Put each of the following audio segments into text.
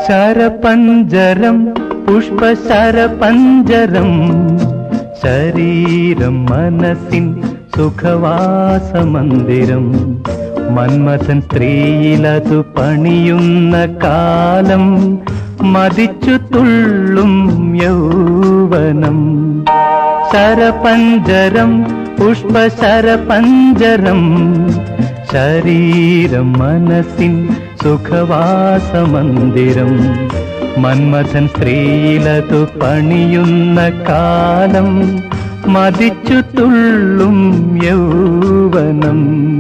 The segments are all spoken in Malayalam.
ശരപഞ്ചരം പുഷ്പശരപഞ്ചരം ശരീരം മനസ്സിൻ സുഖവാസമന്ദിരം മന്മഥൻ സ്ത്രീയിലതു പണിയുന്ന കാലം മതിച്ചു തുള്ളും യൗവനം ശരപഞ്ചരം പുഷ്പശരപഞ്ചരം ശരീരം മനസ്സിൻ സുഖവാസമന്ദിരം മന്മഥൻ സ്ത്രീയിലതു പണിയുന്ന കാലം മതിച്ചു തുള്ളും യൗവനം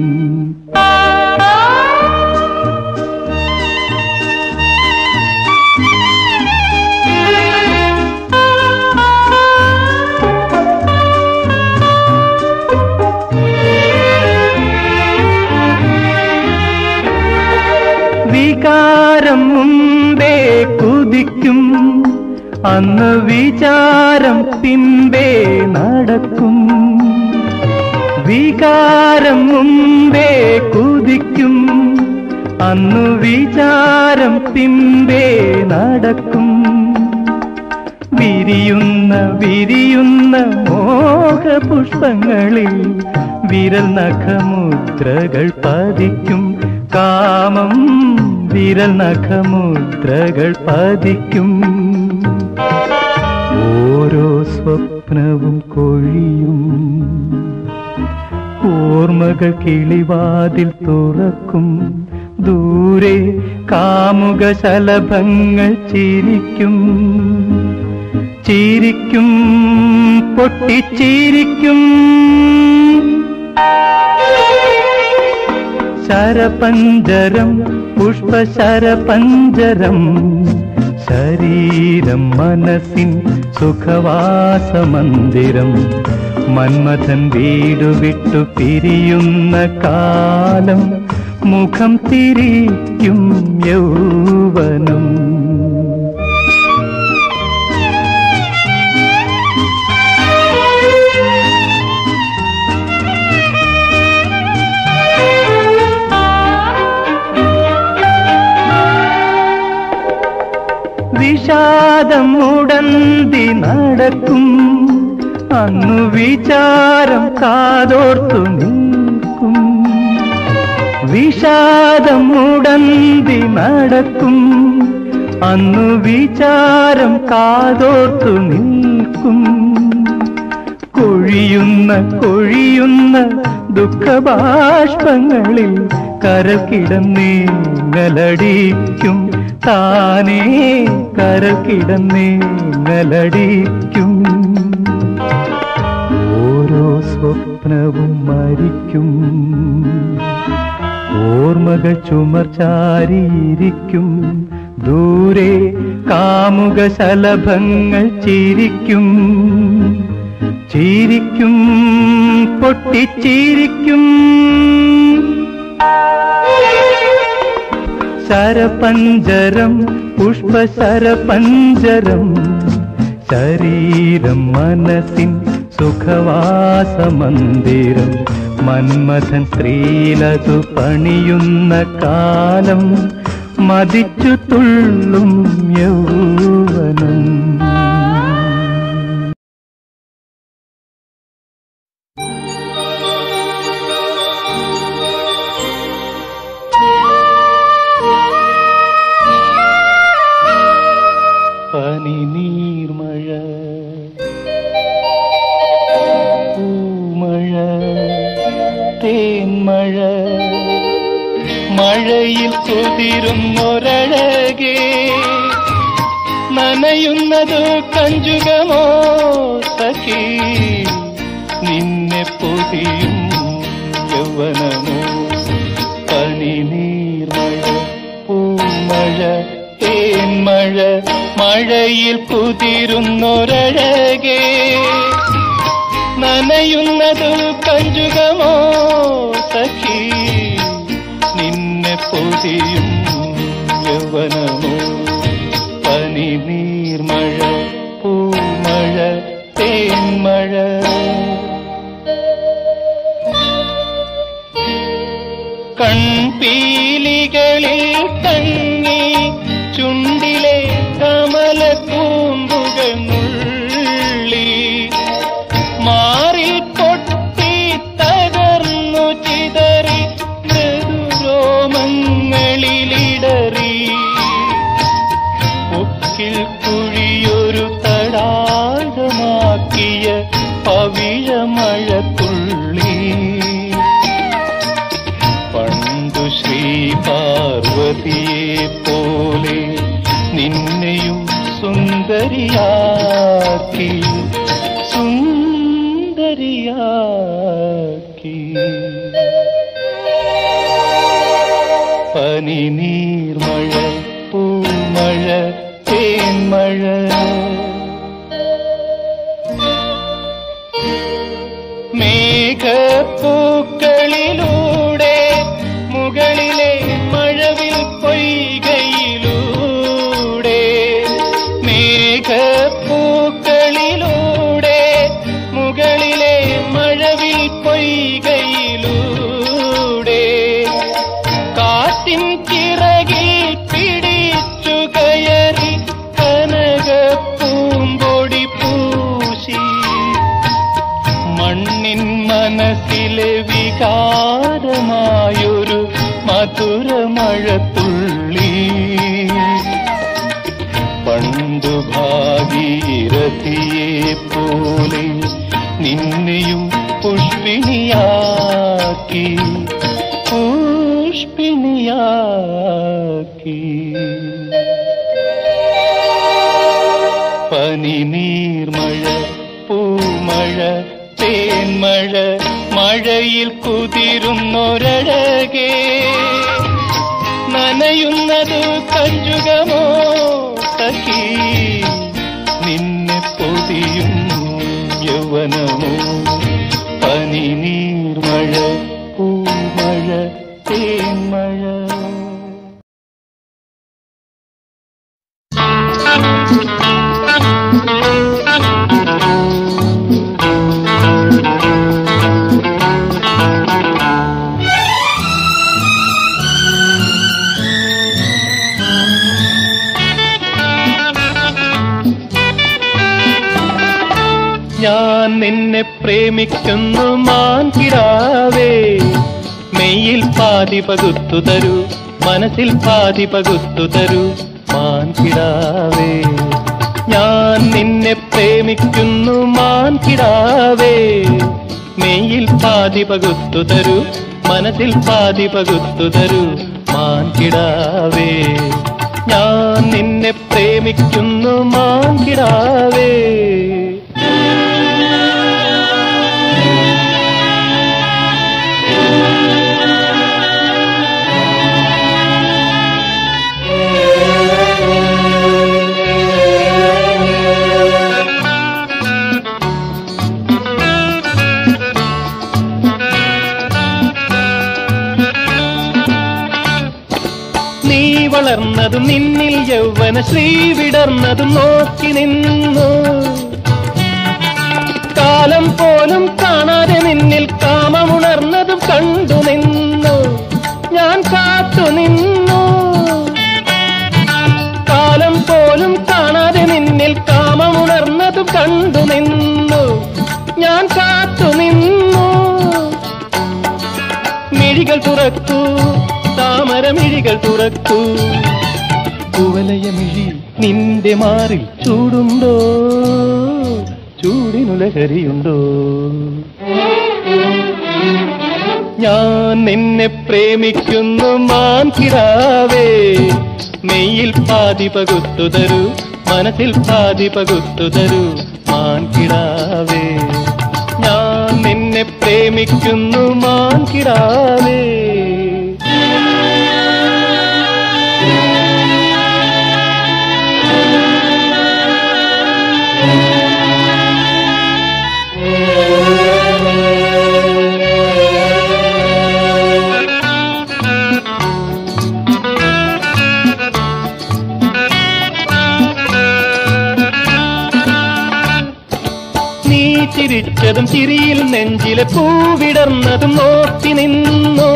വികാരം മുമ്പേ കുതിക്കും അന്ന് വിചാരം പിമ്പേ നടക്കും വികാരം മുമ്പേ കുതിക്കും അന്നു വിചാരം പിമ്പേ നടക്കും വിരിയുന്ന വിരിയുന്ന മോഹപുഷ്പങ്ങളിൽ വിരൽ നഖമുദ്രകൾ പതിക്കും കാമം വിരൽ നഖമുദ്രകൾ പതിക്കും ഓരോ സ്വപ്നവും കൊഴിയും ഓർമ്മകൾ കിളിവാതിൽ തുറക്കും ദൂരെ കാമുക ശലഭങ്ങൾ ചിരിക്കും ചിരിക്കും പൊട്ടിച്ചിരിക്കും ശരപഞ്ചരം പുഷ്പശരപഞ്ചരം ശരീരം മനസ്സിൻ സുഖവാസമന്ദിരം മന്മഥൻ വീടു വിട്ടു പിരിയുന്ന കാലം മുഖം തിരിക്കും യൗവനം വിഷാദം മുടന്തി നടക്കും അന്നു വിചാരം കാതോർത്തു നിൽക്കും വിഷാദം മുടന്തി നടക്കും അന്നു വിചാരം കാതോർത്തു നിൽക്കും കൊഴിയുന്ന കൊഴിയുന്ന ദുഃഖബാഷ്പങ്ങളിൽ കരൽ കിടന്നേ നിലടിക്കും താനേ കരൽ കിടന്നേ നിലടിക്കും ഓരോ സ്വപ്നവും മരിക്കും ഓർമ്മകൾ ചുമർ ചാരിയിരിക്കും ദൂരെ കാമുക ശലഭങ്ങൾ ചിരിക്കും ചിരിക്കും പൊട്ടിച്ചിരിക്കും ശരപഞ്ചരം പുഷ്പശരപഞ്ചരം ശരീരം മനസ്സിൻ സുഖവാസമന്ദിരം മന്മഥൻ സ്ത്രീലതു പണിയുന്ന കാലം മതിച്ചു തുള്ളും യൗവനം പനി നീർമഴ പൂമഴ തേന്മഴ മഴയിൽ കുതിരുന്നൊരഴകേ നനയുന്നത് കഞ്ചുകമോ സഖി നിന്നെ പൊതിയും യൗവനമോ പനി നീർമഴ പൂമഴ തേന്മഴ മഴയിൽ കുതിരുന്നൊരഴകേ നനയുന്നത് കഞ്ചുകമോ സഖി നിന്നെ പൊതിയും യൗവനമോ പനി നീർമഴ പൂമഴ തേന്മഴ കൺപീലികളിൽ തങ്ങി ചുണ്ടില പനി നീർമഴ പൂമഴ തേന്മഴ മേഘപ്പൂക്കളിലൂടെ മുകളിലെ മഴവിൽ പൊയ്കയിലൂടെ മേഘപ്പൂക്കളിലൂടെ മുകളിലെ മഴവിൽ പൊയ്കയിലൂടെ കാറ്റിൻ ചിറകിൽ പിടിച്ചു കയറി കനകപ്പൂമ്പൊടി പൂശി മണ്ണിൻ മനസ്സിലെ വികാരമായൊരു മധുര മഴത്തുള്ളി പണ്ടു ഭാഗീരഥിയെ പോലെ നിന്നെയും പുഷ്പിണിയാക്കി പുഷ്പിണിയാക്കി പനി നീർമഴ പൂമഴ തേന്മഴ മഴയിൽ കുതിരുന്നൊരഴകേ നനയുന്നത് കഞ്ചുകമോ സഖി നിന്നെ പൊതിയും യൗവനമോ പനി നീർമഴ പൂമഴ തേന്മഴ ഞാൻ നിന്നെ പ്രേമിക്കുന്നു മാൻകിടാവേ മെയ്യിൽ പാതി പകുത്തു തരൂ മനസ്സിൽ പാതി പകുത്തു തരൂ മാൻകിടാവേ ഞാൻ നിന്നെ പ്രേമിക്കുന്നു മാൻകിടാവേ മെയ്യിൽ പാതി പകുത്തു തരൂ മനസ്സിൽ പാതി പകുത്തു തരൂ മാൻകിടാവേ ഞാൻ നിന്നെ പ്രേമിക്കുന്നു മാൻകിടാവേ നീ വളർന്നതും നിന്നിൽ യൗവന ശ്രീ വിടർന്നതും നോക്കി നിന്നു കാലം പോലും കാണാതെ നിന്നിൽ കാമമുണർന്നതും കണ്ടു നിന്നു ഞാൻ കാത്തു നിന്നു കാലം പോലും കാണാതെ നിന്നിൽ കാമമുണർന്നതും കണ്ടു നിന്നു ഞാൻ കാത്തു നിന്നു മിഴികൾ തുറക്കൂ താമരമിഴികൾ തുറക്കൂ കുവലയമിഴി നിന്റെ മാറിൽ ചൂടുണ്ടോ ചൂടിനുലഹരിയുണ്ടോ ഞാൻ നിന്നെ പ്രേമിക്കുന്നു മാൻകിടാവേ മെയ്യിൽ പാതി പകുത്തു തരൂ മനസ്സിൽ പാതി പകുത്തു തരൂ മാൻകിടാവേ ഞാൻ നിന്നെ പ്രേമിക്കുന്നു മാൻകിടാവേ നീ ചിരിച്ചതും ചിരിയിൽ നെഞ്ചിലെ പൂവിടർന്നതും നോക്കി നിന്നു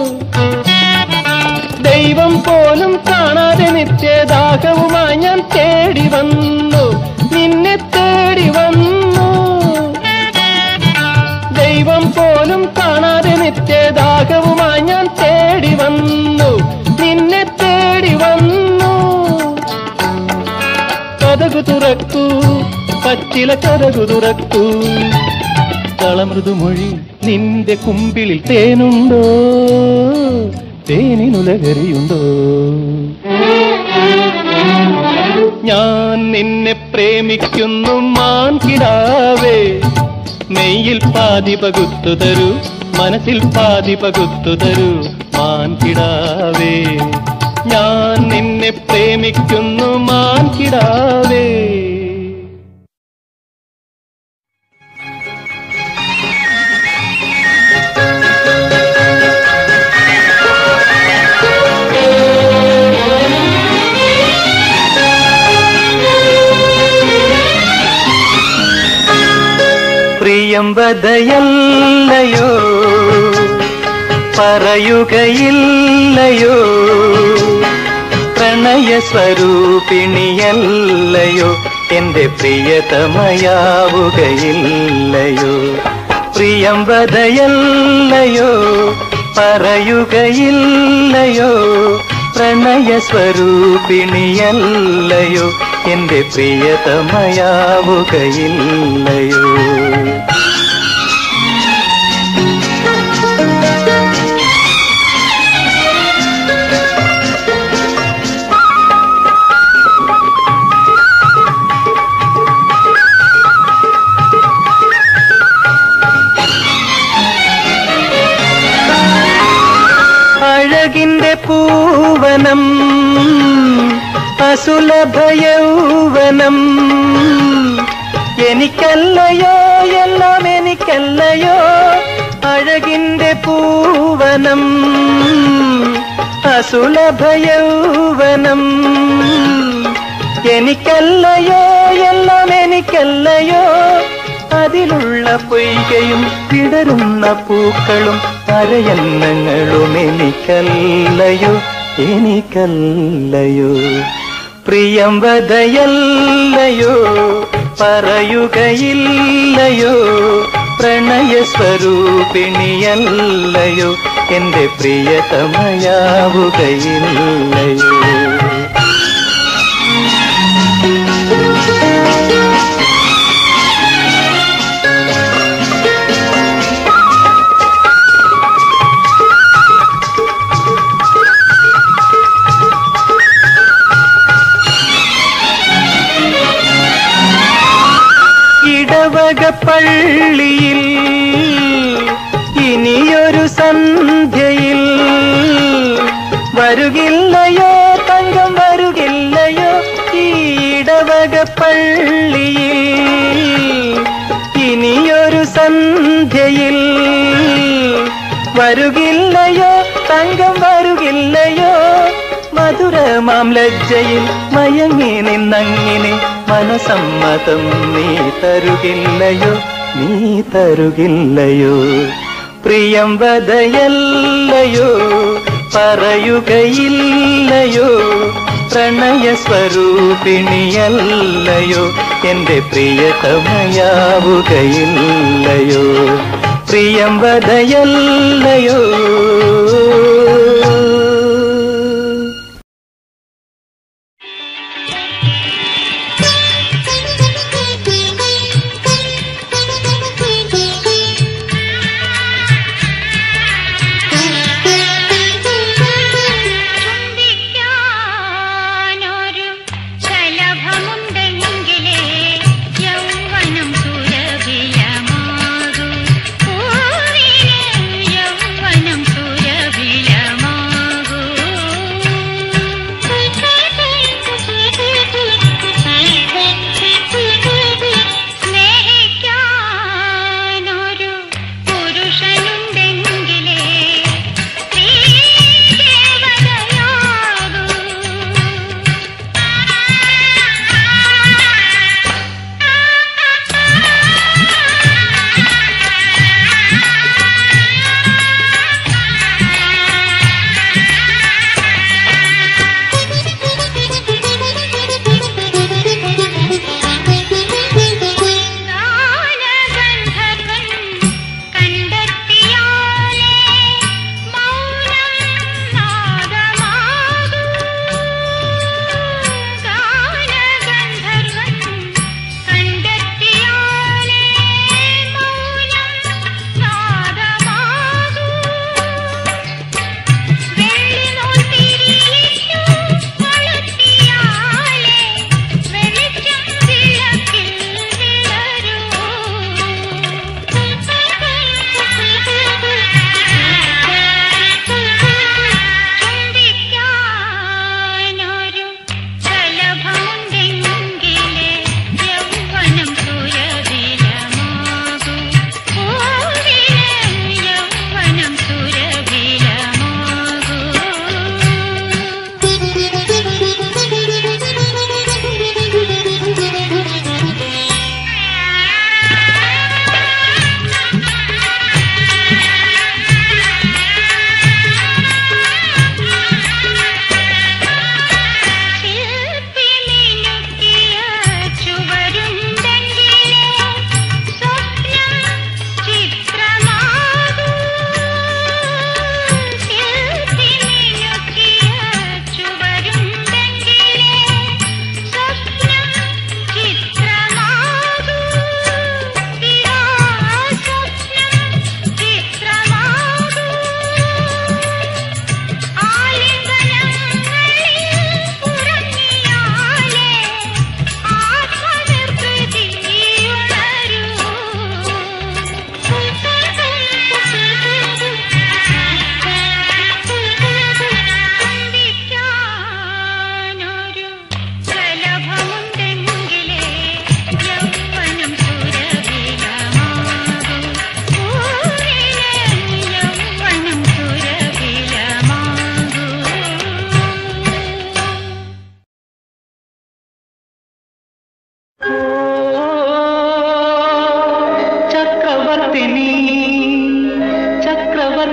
ദൈവം പോലും കാണാതെ നിത്യദാഹവുമായി ഞാൻ തേടി വന്നു നിന്നെ തേടി വന്നു ദൈവം പോലും കാണാതെ നിത്യദാഹവുമായി ഞാൻ തേടി വന്നു നിന്നെ തേടി വന്നു കഥകു തുറക്കൂ പച്ചില കഥകു തുറക്കൂ കളമൃദുമൊഴി നിന്റെ കുമ്പിളിൽ തേനുണ്ടോ തേനിനുലകരിയുണ്ടോ ഞാൻ നിന്നെ പ്രേമിക്കുന്നു മാൻകിടാവേ മെയ്യിൽ പാതി പകുത്തു തരൂ മനസ്സിൽ പാതി പകുത്തു തരൂ മാൻകിടാവേ ഞാൻ നിന്നെ പ്രേമിക്കുന്നു മാൻകിടാവേ പ്രിയംവദയല്ലയോ പറയുകയില്ലയോ പ്രണയ സ്വരൂപിണിയല്ലയോ എന്റെ പ്രിയതമയാവുകയില്ലയോ പ്രിയംവദയല്ലയോ പറയുകയില്ലയോ പ്രണയ സ്വരൂപിണിയല്ലയോ എന്റെ പ്രിയതമയാവുകയില്ലയോ അഴകിന്റെ പൂവനം അസുലഭയൗവനം എനിക്കല്ലയോ എല്ലാം എനിക്കല്ലയോ അഴകിന്റെ പൂവനം അസുലഭയൗവനം എനിക്കല്ലയോ എല്ലാം എനിക്കല്ലയോ അതിലുള്ള പൊയ്കയും വിടരുന്ന പൂക്കളും അരയന്നങ്ങളും എനിക്കല്ലയോ എനിക്കല്ലയോ പ്രിയംവദയല്ലയോ പറയുകയില്ലയോ പ്രണയ സ്വരൂപിണിയല്ലയോ എന്റെ പ്രിയതമയാവുകയില്ലയോ ഇടവക പള്ളിയിൽ ഇനിയൊരു സന്ധ്യയിൽ വരുകില്ലയോ തങ്കം വരുകില്ലയോ ഈ ഇടവക പള്ളിയിൽ ഇനിയൊരു സന്ധ്യയിൽ വരുകില്ലയോ തങ്കം വരുകില്ലയോ മധുരമാം ലജ്ജയിൽ മയങ്ങി നിന്നങ്ങിനെ മനസമ്മതം നീ തരുകില്ലയോ നീ തരുകില്ലയോ പ്രിയം വദയല്ലയോ പറയുകയില്ലയോ പ്രണയ സ്വരൂപിണിയല്ലയോ എന്റെ പ്രിയതമയാവുകയില്ലയോ പ്രിയം വദയല്ലയോ ചുംബിക്കാനൊരു ശലഭമുണ്ടെങ്കിലേ യൗവനം സുരഭിലമാകൂ പൂവിന് യൗവനം സുരഭില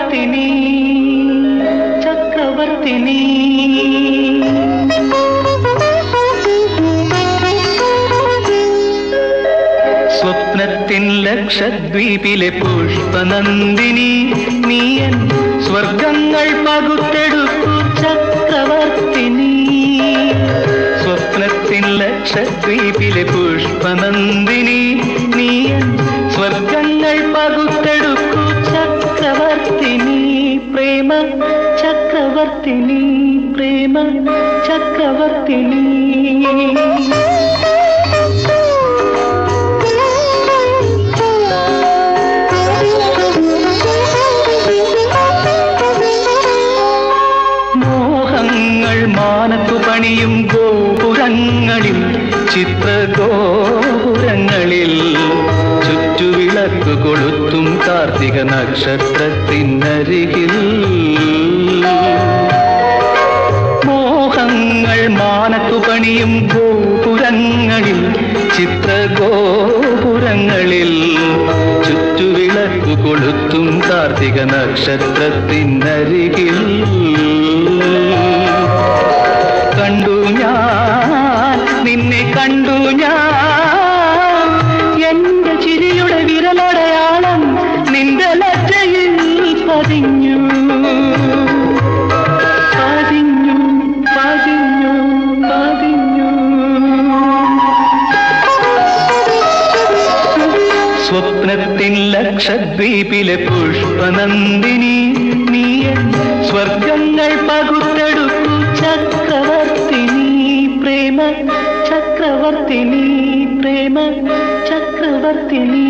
ചക്രവർത്തിനി ചക്രവർത്തിനി സ്വപ്നത്തിൻ ലക്ഷദ്വീപിലെ പുഷ്പനന്ദിനി നീയൻ സ്വർഗങ്ങൾ പകുത്തെടുക്കു ചക്രവർത്തിനി സ്വപ്നത്തിൻ ലക്ഷദ്വീപിലെ പുഷ്പനന്ദിനി നീയൻ സ്വർഗങ്ങൾ പകുത്തെടുക്കു ചക്രവർത്തിനി പ്രേമ ചക്രവർത്തിനി പ്രേമ ചക്രവർത്തിനി മോഹങ്ങൾ മാനത്തു പണിയും ഗോപുരങ്ങളിൽ ചിത്രഗോപുരങ്ങളിൽ ചുറ്റുവിളക്ക് കൊളുത്തും കാർത്തിക നക്ഷത്രത്തിനരികിൽ മോഹങ്ങൾ മാനത്തു പണിയും ഗോപുരങ്ങളിൽ ചിത്രഗോപുരങ്ങളിൽ ചുറ്റുവിളക്ക് കൊളുത്തും കാർത്തിക നക്ഷത്രത്തിനരികിൽ കണ്ടു ഞാൻ നിന്നെ കണ്ടു ഞാൻ എന്റെ ചിരിയുടെ വിരലടയാളം നിന്റെ ലജ്ജയിൽ പതിഞ്ഞു പതിഞ്ഞു പതിഞ്ഞു പതിഞ്ഞു സ്വപ്നത്തിൻ ലക്ഷദ്വീപിലെ പുഷ്പനന്ദിനി നീയൻ സ്വർഗങ്ങൾ പകുത്തെടുക്കു ചക്രവർത്തിനി പ്രേമ ചക്രവർത്തിനി പ്രേമ ചക്രവർത്തിനി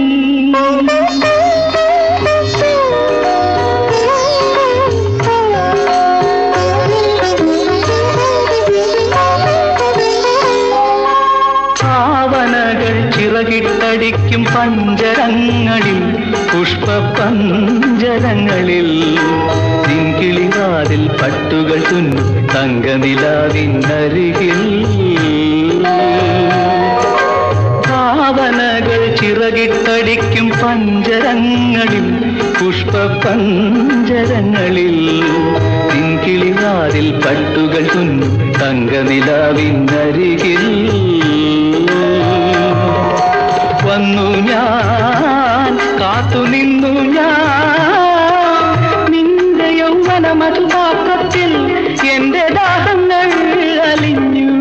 ഭാവനകൾ ചിറകിട്ടടിക്കും പഞ്ചരങ്ങളിൽ പുഷ്പ പഞ്ചരങ്ങളിൽ തിങ്കിളിവാതിൽ പട്ടുകൾ തുന്നു തങ്കനിലാവിനരികിൽ ഭാവനകൾ ചിറകിട്ടടിക്കും പഞ്ചരങ്ങളിൽ പുഷ്പ പഞ്ചരങ്ങളിൽ തിങ്കിളിവാതിൽ പട്ടുകൾ തുന്നു തങ്കനിലാവിനരികിൽ വന്നു ഞാൻ കാത്തു നിന്നു ഞാൻ നിന്റെ യൗവന മധുപാത്രത്തിൽ എന്റെ ദാഹങ്ങൾ അലിഞ്ഞു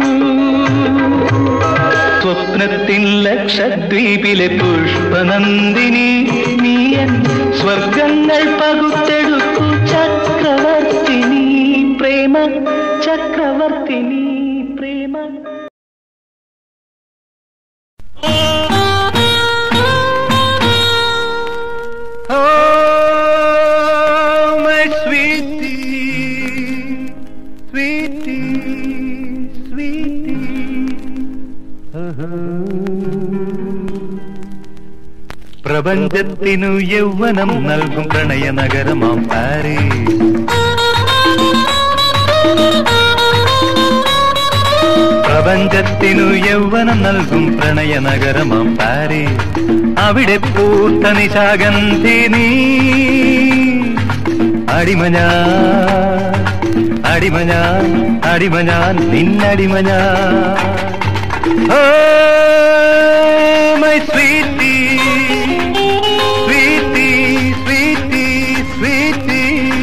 സ്വപ്നത്തിൻ ലക്ഷദ്വീപിലെ പുഷ്പനന്ദിനി നീയൻ സ്വർഗങ്ങൾ പകുത്തെടുക്കു ചക്രവർത്തിനി പ്രേമ ചക്രവർത്തിനി പ്രേമ Oh, my sweetie, sweetie, sweetie. പ്രപഞ്ചത്തിനു യൗവനം നൽകും പ്രണയ നഗരമാം പാരീസ് പ്രപഞ്ചത്തിനു യൗവനം നൽകും പ്രണയ നഗരമാം പാരീസ് അവിടെ പൂത്ത നിശാഗന്ധിനി അടിമഞ്ഞാ അടിമഞ്ഞാ അടിമഞ്ഞാൻ നിന്നടിമഞ്ഞാ oh my sweetie sweetie sweetie sweetie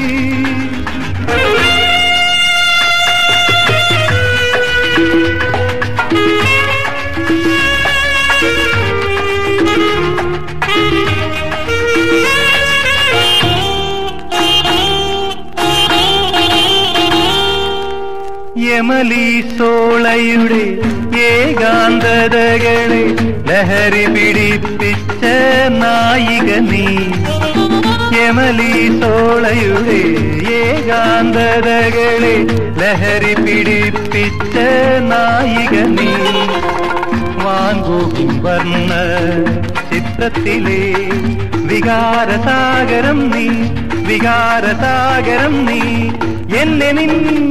യമലി സോളയുടെ ഏകാന്തതകളെ ലഹരി പിടിപ്പിച്ച നായിക നീ യമലി സോളയുടെ ഏകാന്തതകളെ ലഹരി പിടിപ്പിച്ച നായിക നീ വാങ്ങും വർണ്ണ ചിത്രത്തിലെ വികാരസാഗരം നീ വികാരസാഗരം നീ എന്നെ നിൻ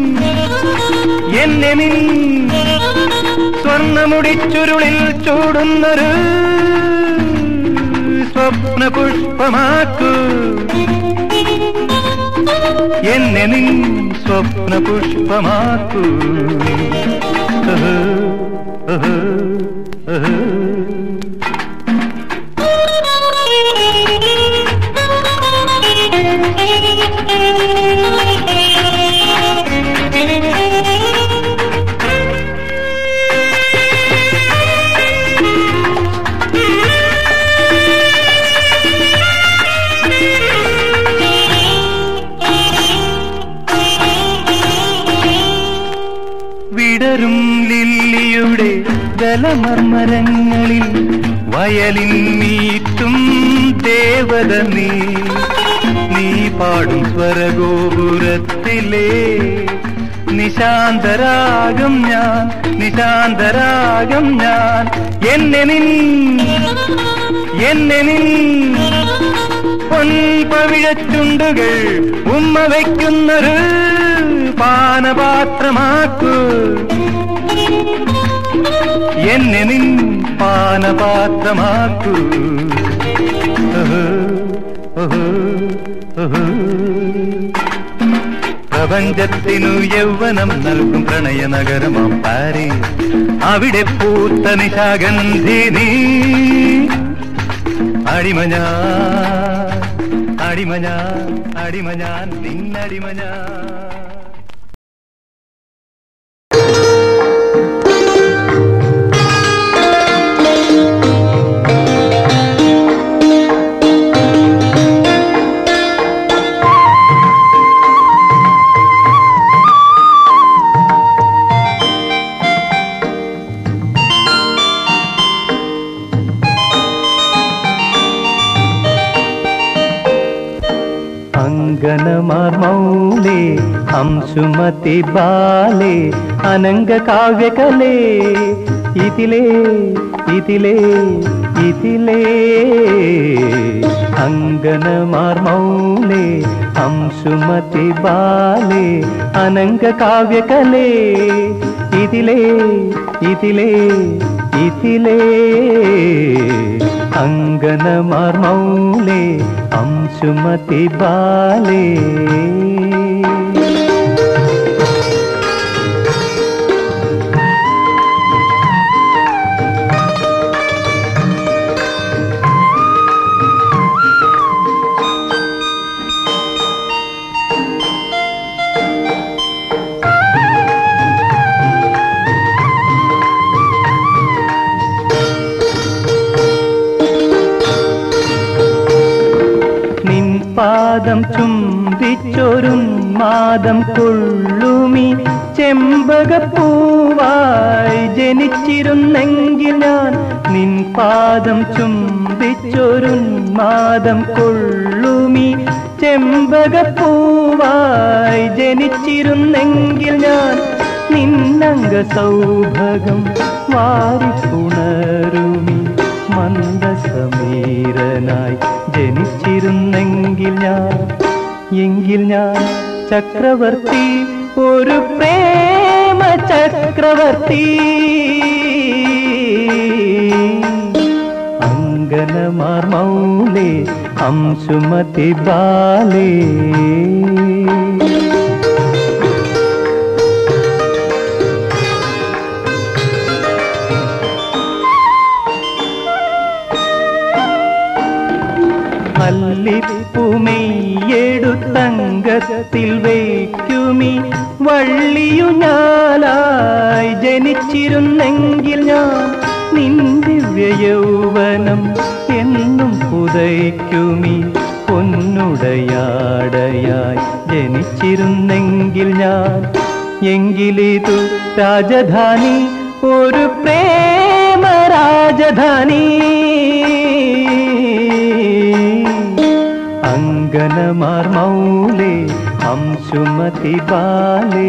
എന്നെ നിൻ സ്വർണമുടിച്ചുരുളിൽ ചൂടുന്നൊരു സ്വപ്ന പുഷ്പമാക്കൂ എന്നെ നിൻ സ്വപ്ന പുഷ്പമാക്കൂ ആഹ്, ആഹ്, ആഹ്. വിടരും ലില്ലിയുടെ ജലമർമരങ്ങളിൽ വയലിൻ മീറ്റും ദേവത നീ നീ പാടും സ്വരഗോപുരത്തിലെ നിശാന്തരാഗം ഞാൻ നിശാന്തരാഗം ഞാൻ എന്നെ നിൻ എന്നെ നിൻ പൊൻപവിഴച്ചുണ്ടുകൾ ഉമ്മ വയ്ക്കുന്നൊരു പാനപാത്രമാക്കൂ എന്നെ നിൻ പാനപാത്രമാക്കൂ ഓഹോ, ഓഹോ, ഓഹോ. പ്രപഞ്ചത്തിനു യൗവനം നൽകും പ്രണയ നഗരമാം പാരീസ് അവിടെ പൂത്ത നിശാഗന്ധിനി അടിമഞ്ഞാ അടിമഞ്ഞാ അടിമഞ്ഞാൻ നിന്നടിമഞ്ഞാ അങ്കനമാർ മൗലേ ഹംസുമതി ബാലേ അനംഗ കാവ്യകലേ ഇതിലേ ഇതിലേ ഇതിലേ അങ്കനമാർ മൗലേ ഹംസുമതി ബാലേ അനംഗ കാവ്യകലേ ഇതിലേ ഇതിലേ ഇതിലേ അങ്കനമാർ മൗലേ അംശുമതി ബാലേ നിൻ പാദം ചുംബിച്ചൊരുന്മാദം കൊള്ളുമി ചെമ്പകപ്പൂവായി ജനിച്ചിരുന്നെങ്കിൽ ഞാൻ നിൻ പാദം ചുംബിച്ചൊരുന്മാദം കൊള്ളുമി ചെമ്പകപ്പൂവായി ജനിച്ചിരുന്നെങ്കിൽ ഞാൻ നിന്നംഗ സൗഭകം വാരിപ്പുണരുമി മന്ദസമീരനായി ജനിച്ചിരുന്നെങ്കിൽ ഞാൻ എങ്കിൽ ഞാൻ ചക്രവർത്തി ഒരു പ്രേമ ചക്രവർത്തി അങ്കനമാർ മൗലേ അംശുമതി ബാലേ മല്ലിപ്പുമെയ്യെടുത്തങ്കത്തിൽ വയ്ക്കുമി വള്ളിയു ഞാലായി ജനിച്ചിരുന്നെങ്കിൽ ഞാൻ നിന്ദിവ്യ യൗവനം എന്നും പുതയ്ക്കുമി പൊന്നുടയാടയായി ജനിച്ചിരുന്നെങ്കിൽ ഞാൻ എങ്കിലിതു രാജധാനി ഒരു പ്രേമ രാജധാനി അങ്കനമാർ മൗലേ ഹംസുമതി ബാലേ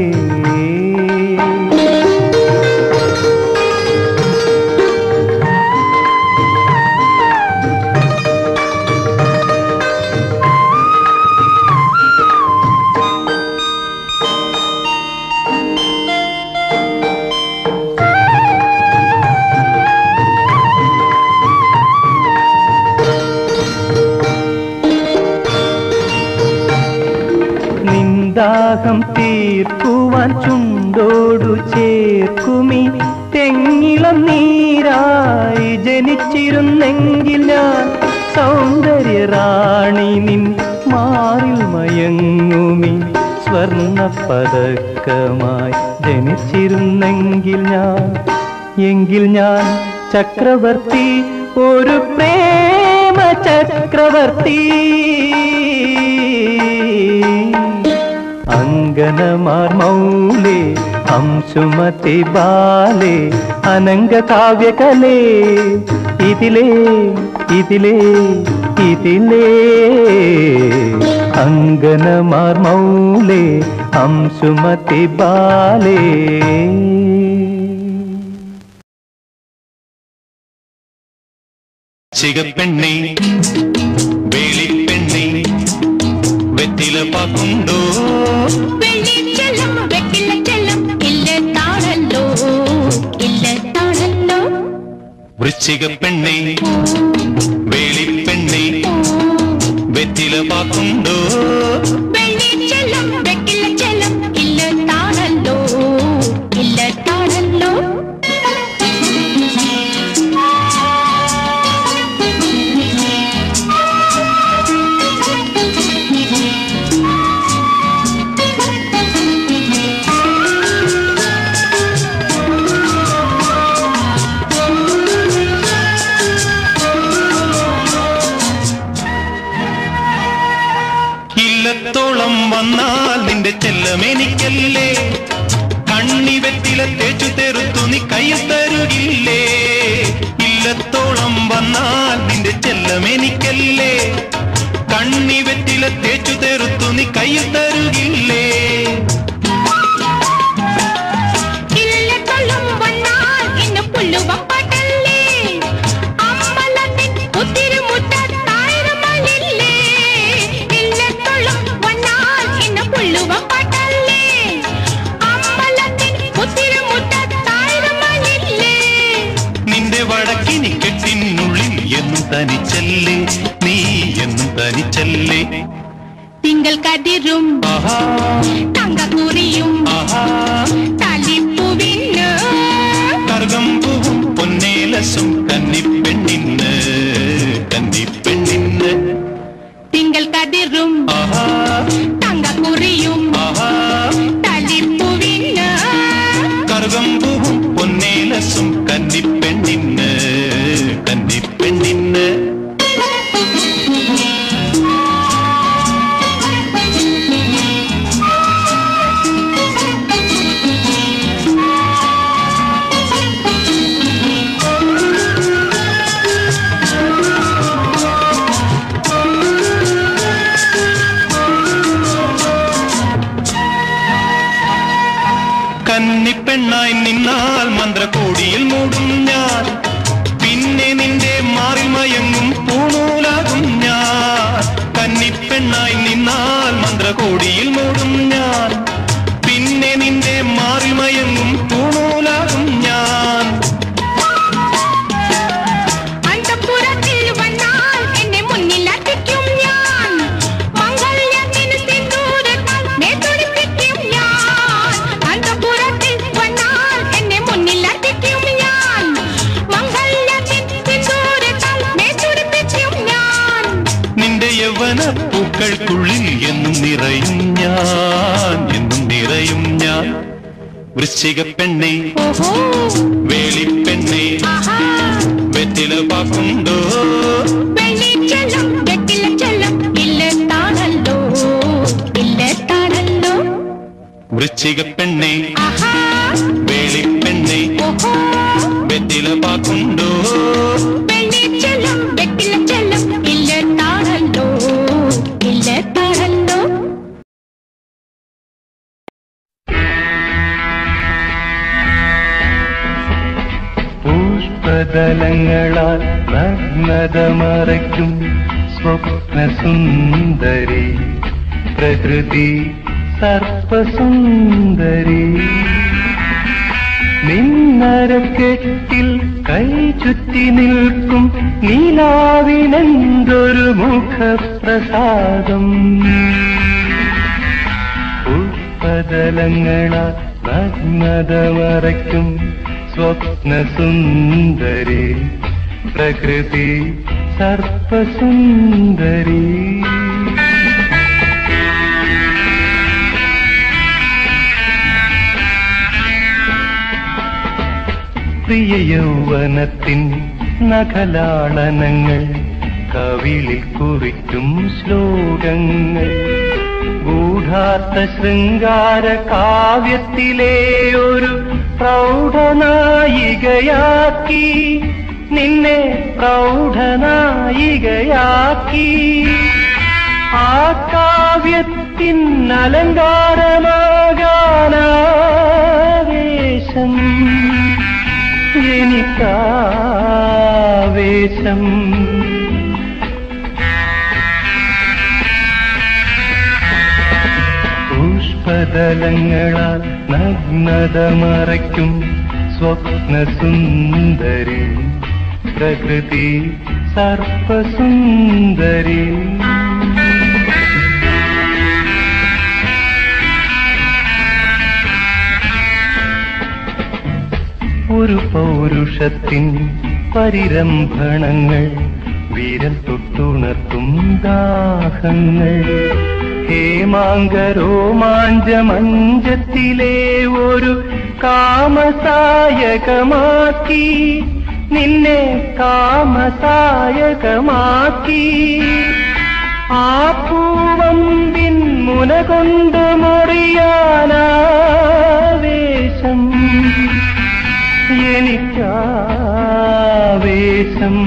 ദാഹം തീർക്കുവാൻ ചുണ്ടോടു ചേർക്കുമി തെങ്ങിളം നീരായി ജനിച്ചിരുന്നെങ്കിൽ ഞാൻ സൗന്ദര്യ റാണി നിൻ മാറിൽ മയങ്ങുമി സ്വർണ്ണ പതക്കമായി ജനിച്ചിരുന്നെങ്കിൽ ഞാൻ എങ്കിൽ ഞാൻ ചക്രവർത്തി ഒരു പ്രേമ ചക്രവർത്തി അങ്കനമാർ മൗലേ അംശുമതി ബാലേ അനങ്ക കാവ്യകലേ ഇതിലേ ഇതിലേ ഇതിലേ അങ്കനമാർ മൗലേ അംശുമതി ബാലേ ചികപ്പെണ്ണെ വേളിപ്പെണ്ണെ വെറ്റില പാക്കുണ്ടോ വെള്ളിച്ചെല്ലം വെട്ടില ചെല്ലം ഇല്ല താഴല്ലോ ഇല്ല താഴല്ലോ വൃശ്ചിക പെണ്ണെ വേളിപ്പെണ്ണെ വെറ്റില പാക്കുണ്ടോ വെള്ളിച്ചെല്ലം വെട്ടില ചെല്ലം ഇല്ല താഴല്ലോ ഇല്ല താഴല്ലോ ഇല്ലത്തോളം വന്നാൽ നിന്റെ ചെല്ലമെനിക്കല്ലേ കണ്ണി വെറ്റില തേച്ചു തെറുത്തു നീ കയ്യിൽ തരുകില്ലേ ഇല്ലത്തോളം വന്നാൽ നിന്റെ ചെല്ലമെനിക്കല്ലേ കണ്ണി വെറ്റില തേച്ചു തെറുത്തു നീ കയ്യിൽ തരുകില്ലേ ഇല്ല കൊള്ളും വന്നാൽ ഇന്ന് പുല്ലുവം പാട്ടല്ലേ അമ്പലത്തിൻ ഉത്തിരുമുട്ടായിരമല്ലേ ഇല്ല കൊള്ളും വന്നാൽ ഇന്ന് പുല്ലുവം പാട്ടല്ലേ അമ്പലത്തിൻ ഉത്തിരുമുട്ടായിരമല്ലേ നിന്റെ വടക്കിനി കെട്ടിനുള്ളിൽ എന്നും തനിച്ചല്ലേ നീ എന്നും തനിച്ചല്ലേ തിങ്കൾ കതിരും ആഹാ തങ്കക്കുറിയും ആഹാ തലിപ്പുവിന് കർഗമ്പൂവും പൊന്നേലസും കന്നിപ്പെണ്ണിന്ന് കന്നിപ്പെണ്ണിന്ന് തിങ്കൾ കതിരും ആഹാ തങ്കക്കുറിയും ആഹാ തലിപ്പുവിന് കർഗമ്പൂവും പൊന്നേലസും കന്നിപ്പെണ്ണിന്ന് കന്നിപ്പെണ്ണിന്ന് കന്നിപ്പെണ്ണായി നിന്നാൽ മന്ത്രകോടിയിൽ മൂടും ഞാൻ പിന്നെ നിന്റെ മാറിൽ മയങ്ങും പൂണൂലാകും ഞാൻ കന്നിപ്പെണ്ണായി നിന്നാൽ മന്ത്രകോടിയിൽ മൂടും ഞാൻ പിന്നെ നിന്റെ മാറിൽ മയങ്ങും പൂണൂലാകും ഞാൻ അന്തപുരത്തിൽ വന്നാൽ എന്നെ മുന്നിലെത്തിക്കും ഞാൻ മംഗല്യത്തിന് സിന്ദൂരത്താൽ മേത്തൊളിപ്പിക്കും ഞാൻ അന്തപുരത്തിൽ വന്നാൽ എന്നെ മുന്നിലെത്തിക്കും ഞാൻ മംഗല്യത്തിന് സിന്ദൂരത്താൽ മേത്തൊളിപ്പിക്കും ഞാൻ നിന്റെ യൗവന പൂക്കൾക്കുള്ളിൽ എന്നും നിറയും ഞാൻ എന്നും നിറയും ഞാൻ വൃശ്ചിക പെണ്ണെ ഓഹോ വേളിപ്പെണ്ണെ ആഹാ വെറ്റില പാക്കുണ്ടോ വെള്ളിച്ചെല്ലം വെട്ടില ചെല്ലം ഇല്ല താണല്ലോ ഇല്ല താണല്ലോ വൃശ്ചിക പെണ്ണെ ആഹാ വേളിപ്പെണ്ണെ ഓഹോ വെറ്റില പാക്കുണ്ടോ വെള്ളിച്ചെല്ലം വെട്ടില ചെല്ലം ഇല്ല താണല്ലോ ഇല്ല താണല്ലോ പുഷ്പതലങ്ങളാൽ നഗ്നത മറയ്ക്കും സ്വപ്നസുന്ദരി പ്രകൃതി സർപ്പസുന്ദരി നിന്നരക്കെട്ടിൽ കൈ ചുറ്റി നിൽക്കും നീലാവിനെന്തൊരു മുഖപ്രസാദം പുഷ്പതലങ്ങളാൽ നഗ്നത മറയ്ക്കും സ്വപ്നസുന്ദരി പ്രകൃതി സർപ്പസുന്ദരി പ്രിയ യൗവനത്തിൻ നഖലാളനങ്ങൾ കവിളിൽ കുറിക്കും ശ്ലോകങ്ങൾ ഗൂഢാർത്ഥ ശൃംഗാര കാവ്യത്തിലെ ഒരു പ്രൗഢനായികയാക്കി നിന്നെ പ്രൗഢനായികയാക്കി ആ കാവ്യത്തിൻ അലങ്കാരമാകാനാവേശം എനിക്കാവേശം പുഷ്പതലങ്ങളാൽ നഗ്നത മറയ്ക്കും സ്വപ്നസുന്ദരി പ്രകൃതി സർപ്പസുന്ദരി ഒരു പൗരുഷത്തിൻ പരിരംഭണങ്ങൾ വീരൽ തൊട്ടുണർത്തും ദാഹങ്ങൾ ഹേമാങ്കരോമാഞ്ചമഞ്ചത്തിലെ ഒരു കാമസായകമാക്കി നിന്നെ കാമസായകമാക്കി ആ പൂവമ്പിൻ മുന കൊണ്ട് മുറിയാനാവേശം എനിക്കാവേശം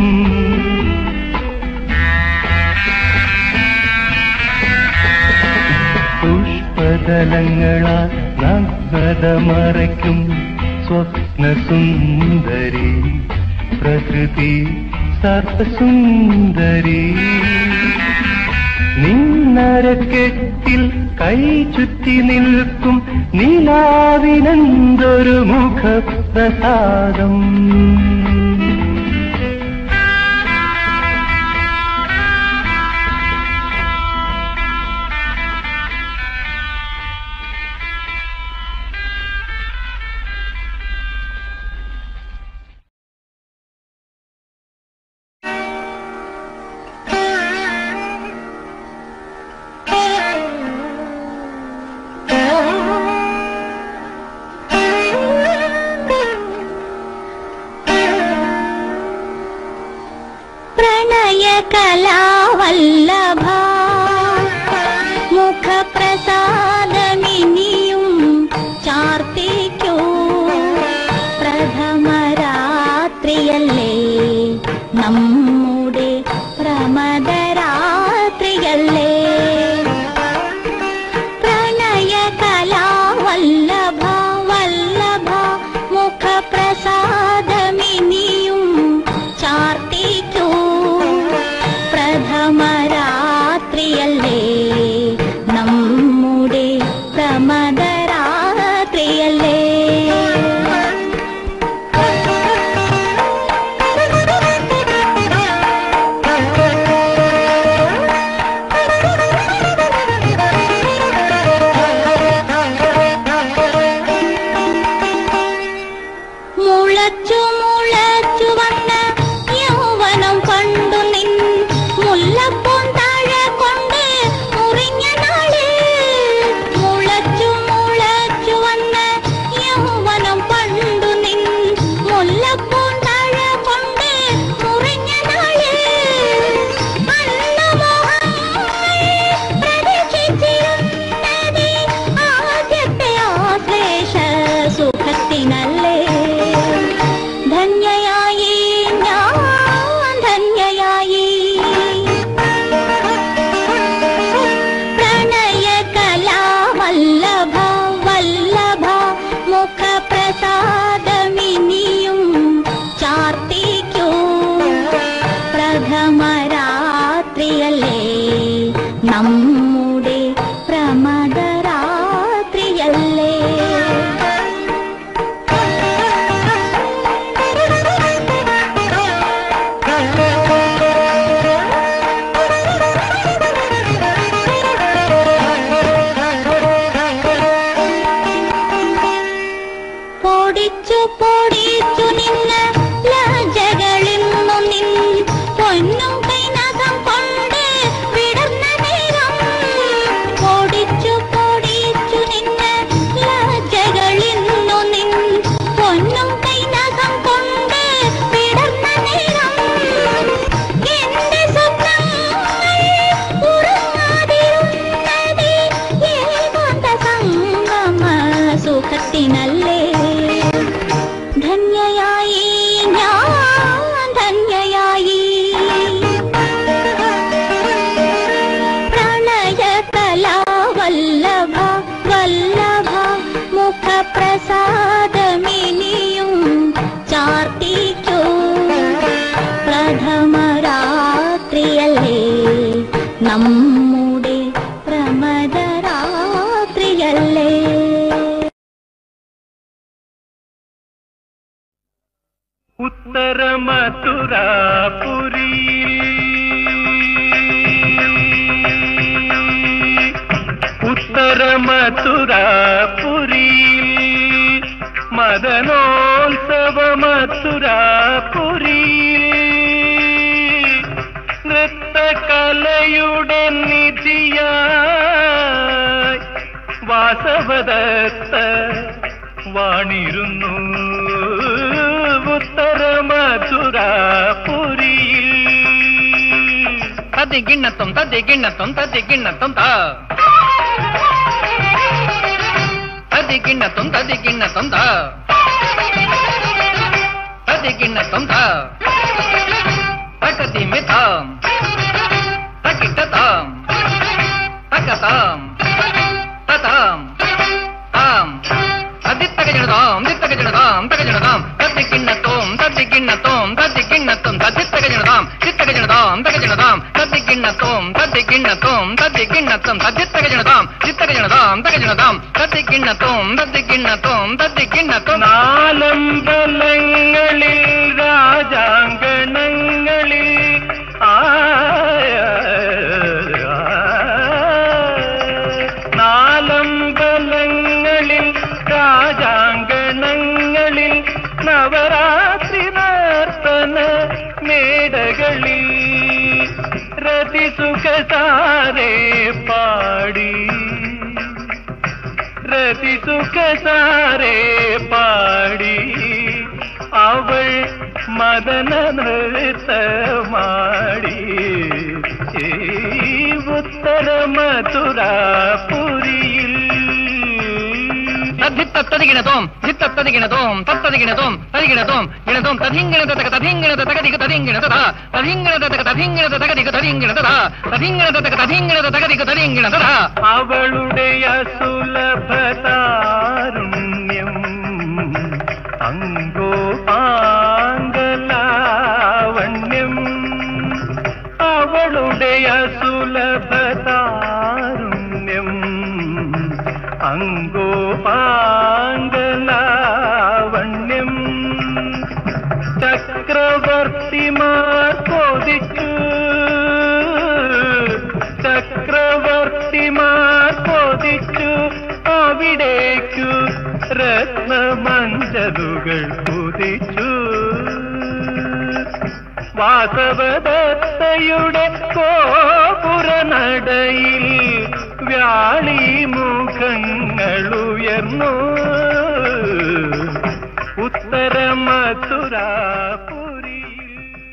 പുഷ്പതലങ്ങളാൽ നഗ്നത മറയ്ക്കും സ്വപ്നസുന്ദരി പ്രകൃതി സർവസുന്ദരി നിന്നരക്കെട്ടിൽ കൈ ചുറ്റി നിൽക്കും നിലാവിനെന്തൊരു മുഖപ്രസാദം പ്രണയകലാവല്ലഭ മുഖപ്രസാദമിനിയും ചാർത്തിക്കൂ പ്രഥമരാത്രിയല്ലേ നമ്മുടെ പ്രമദരാത്രിയല്ലേ പ്രണയകലാവല്ലഭ വല്ലഭ മുഖപ്രസാദമിനിയും ചാർത്തിക്കൂ പ്രഥമരാത്രിയല്ലേ നമ്മുടെ പ്രമദരാത്രിയല്ലേ മുളച്ചു മുളച്ചു വന്ന യൗവനം കണ്ടു നിൻ മുല്ലപ്പൂൻ താഴെ കൊണ്ട് മുറിഞ്ഞ നാള് മുളച്ചു മുളച്ചു വന്ന യൗവനം കണ്ടു നിൻ മുല്ലപ്പൂൻ താഴെ കൊണ്ട് മുറിഞ്ഞ നാള് അന്ന് മോഹങ്ങൾ പ്രതീക്ഷിച്ചിരുന്നത് ആദ്യത്തെ ആശ്ലേഷ സുഖത്തിനല്ലേ ധന്യയായി ഞാൻ ധന്യയായി പ്രണയകലാവല്ലഭ വല്ലഭ മുഖപ്രസാദമിനിയും ചാർത്തിക്കൂ പ്രഥമരാത്രിയല്ലേ നമ്മുടെ പ്രമദരാത്രിയല്ലേ ഉത്തര മധുരാപുരിയിൽ ഉത്തര മധുരാപുരിയിൽ മദനോത്സവ മധുരാപുരിയിൽ നൃത്തകലയുടെ നിധിയായി വാസവദത്ത വാണിരുന്നു ഉത്തര മധുരാപുരിയിൽ തതി ഗിണ്ണത്തും തതി ഗിണ്ണത്തും തതി ഗിണ്ണത്തും താ തതി ഗിണ്ണത്തും തതി ഗിണ്ണത്തും താ തതി ഗിണ്ണത്തും താ തകതി മിതാം തകിട്ടതാം തകതാം തതാം താം തദിത്തകജനതാം ദിത്തകജനതാം തകജനതാം തദ്ദി കിണ്ണത്തോം തദ്ദി കിണ്ണത്തോം തദ്ദി കിണ്ണത്തും തദ്ദിത്തകജനതാം ചിത്തകജനതാം തകജനതാം തദ്ദി കിണ്ണത്തോം തദ്ദി കിണ്ണത്തോം തദ്ദി കിണ്ണത്തും തദ്ദിത്തകജനതാം ചിത്തകജനതാം തകജനതാം തദ്ദി കിണ്ണത്തോം തദ്ദി കിണ്ണത്തോം തദ്ദി കിണ്ണത്തും നാലമ്പലങ്ങളിൽ രാജാങ്കണങ്ങളിൽ ആയ നാലമ്പലങ്ങളിൽ രാജാങ്കണങ്ങളിൽ നവരാത്രി നർത്തന മേടകളിൽ രതിസുഖസാരെ പാടി രതിസുഖസാരെ പാടി അവൾ മദന നൃത്തമാടി ഈ ഉത്തര മധുരാപുരിയിൽ തദ്ദിത്തത്തതികിണതോം ധിത്തത്തതികിണതോം തത്തതികിണതോം തതികിണതോം ഗിണതോം തതിങ്കിണത തക തതിങ്കിണത തകതിക തതിങ്കിണത തതിങ്കിണത തക തതിങ്കിണത തകതിക തതിങ്കിണത തതിങ്കിണത തക തതിങ്കിണത തകതിക തതിങ്കിണത അവളുടെ അസുലഭതാരുണ്യം അങ്കോപാങ്കലാവണ്യം അവളുടെ അസുലഭതാരുണ്യം അങ്കോപാങ്കലാവണ്യം ചക്രവർത്തിമാർ കൊതിച്ചു ചക്രവർത്തിമാർ കൊതിച്ചു അവിടേക്കു രത്നമഞ്ചലുകൾ കുതിച്ചു വാസവദത്തയുടെ കോപുരനടയിൽ വ്യാളി മുഖങ്ങളുയർന്നു ഉത്തര മധുരാപുരിയിൽ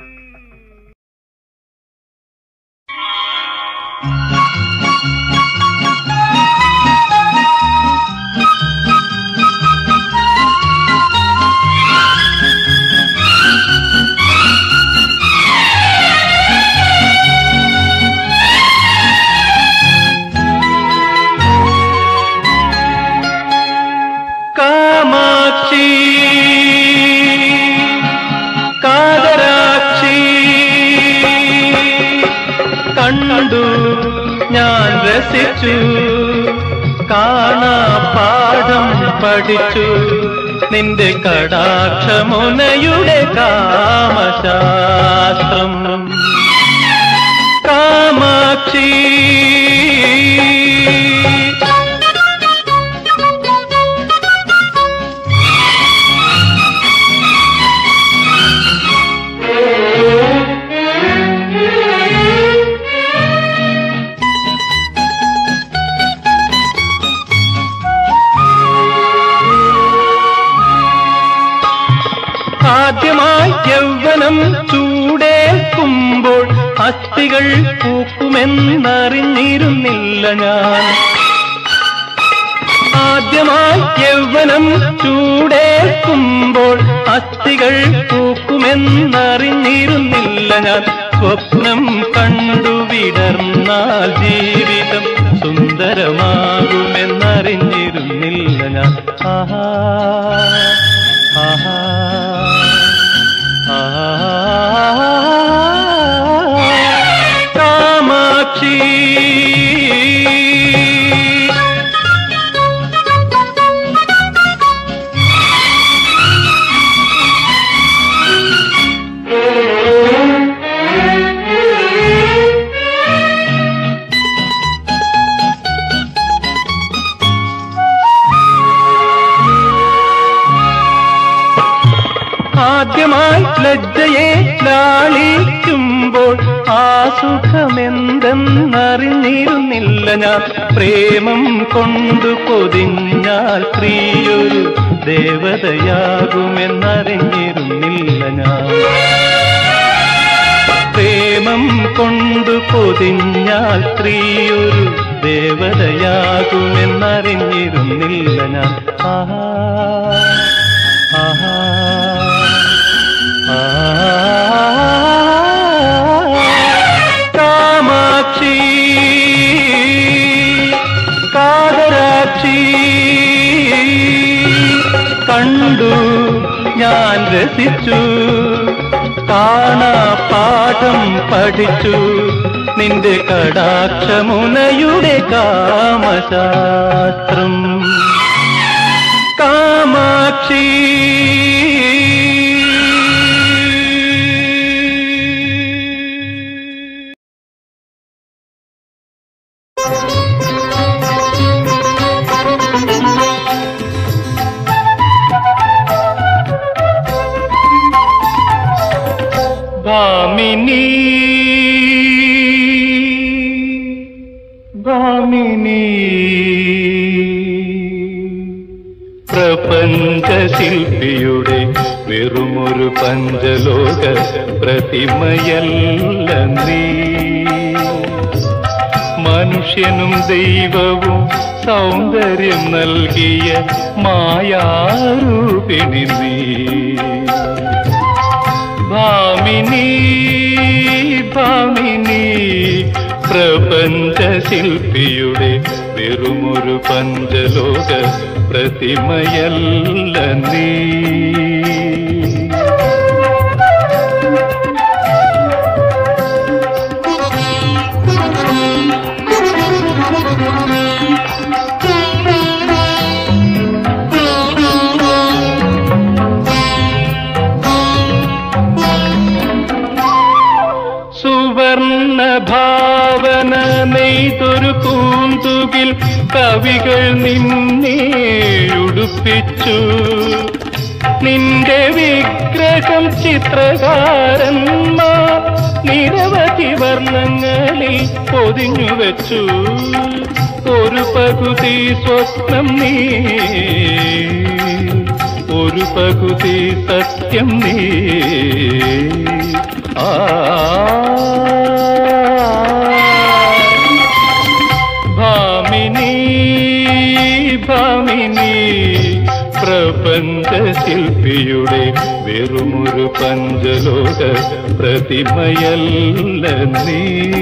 കാമാക്ഷി കാതരാക്ഷി കണ്ടു ഞാൻ രസിച്ചു കാണാ പാഠം പഠിച്ചു നിന്റെ കടാക്ഷമുനയുടെ കാമശാസ്ത്രം കാമാക്ഷി ആദ്യമായി യൗവനം ചൂടേൽക്കുമ്പോൾ അസ്ഥികൾ പൂക്കുമെന്നറിഞ്ഞിരുന്നില്ല ഞാൻ ആദ്യമായി യൗവനം ചൂടേൽക്കുമ്പോൾ അസ്ഥികൾ പൂക്കുമെന്നറിഞ്ഞിരുന്നില്ല ഞാൻ സ്വപ്നം കണ്ടു വിടർന്നാൽ ജീവിതം സുന്ദരമാകുമെന്നറിഞ്ഞിരുന്നില്ല ഞാൻ ആഹാ ആഹാ ആഹാ കാമാക്ഷി ആദ്യമായി ലജ്ജയെ ലാളിക്കുമ്പോൾ ആ സുഖമെന്തെന്നറിഞ്ഞിരുന്നില്ല ഞാൻ പ്രേമം കൊണ്ടു പൊതിഞ്ഞാൽ സ്ത്രീയൊരു ദേവതയാകുമെന്നറിഞ്ഞിരുന്നില്ല ഞാൻ പ്രേമം കൊണ്ടു പൊതിഞ്ഞാൽ സ്ത്രീയൊരു ദേവതയാകുമെന്നറിഞ്ഞിരുന്നില്ല ഞാൻ ആഹാ ആഹാ കാമാക്ഷി കാതരാക്ഷി കണ്ടു ഞാൻ രസിച്ചു കാണാ പാഠം പഠിച്ചു നിന്റെ കടാക്ഷമുനയുടെ കാമശാസ്ത്രം കാമാക്ഷി ഭാമിനി ഭാമിനി പ്രപഞ്ചശില്പിയുടെ വെറുമൊരു പഞ്ചലോക പ്രതിമയല്ല നീ മനുഷ്യനും ദൈവവും സൗന്ദര്യം നൽകിയ മായാരൂപിണി നീ ഭാമിനി ഭാമിനി പ്രപഞ്ചശില്പിയുടെ വെറുമൊരു പഞ്ചലോക പ്രതിമയല്ല നീ സുവർണ ഭാവന നെയ്തൊരു പൂന്തുകിൽ കവികൾ നിന്നെ ഉടുപ്പിച്ചു നിന്റെ വിഗ്രഹം ചിത്രകാരന്മാർ നിരവധി വർണ്ണങ്ങളിൽ പൊതിഞ്ഞു വെച്ചു ഒരു പകുതി സ്വപ്നം നീ ഒരു പകുതി സത്യം നീ ആ ഭാമിനി ഭാമിനി പ്രപഞ്ചശില്പിയുടെ വെറുമൊരു പഞ്ചലോക പ്രതിമയല്ല നീ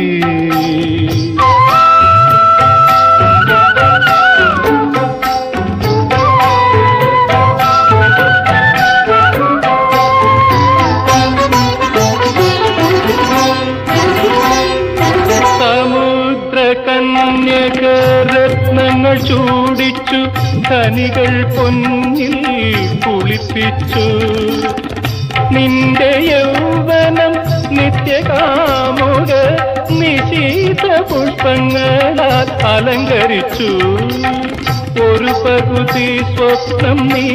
സമുദ്ര കന്യക രത്നങ്ങൾ ചൂടിച്ചു ഖനികൾ പൊന്നിൽ കുളിപ്പിച്ചു നിന്റെ യൗവനം നിത്യകാമുക നിശീത പുഷ്പങ്ങളാൽ അലങ്കരിച്ചു ഒരു പകുതി സ്വപ്നം നീ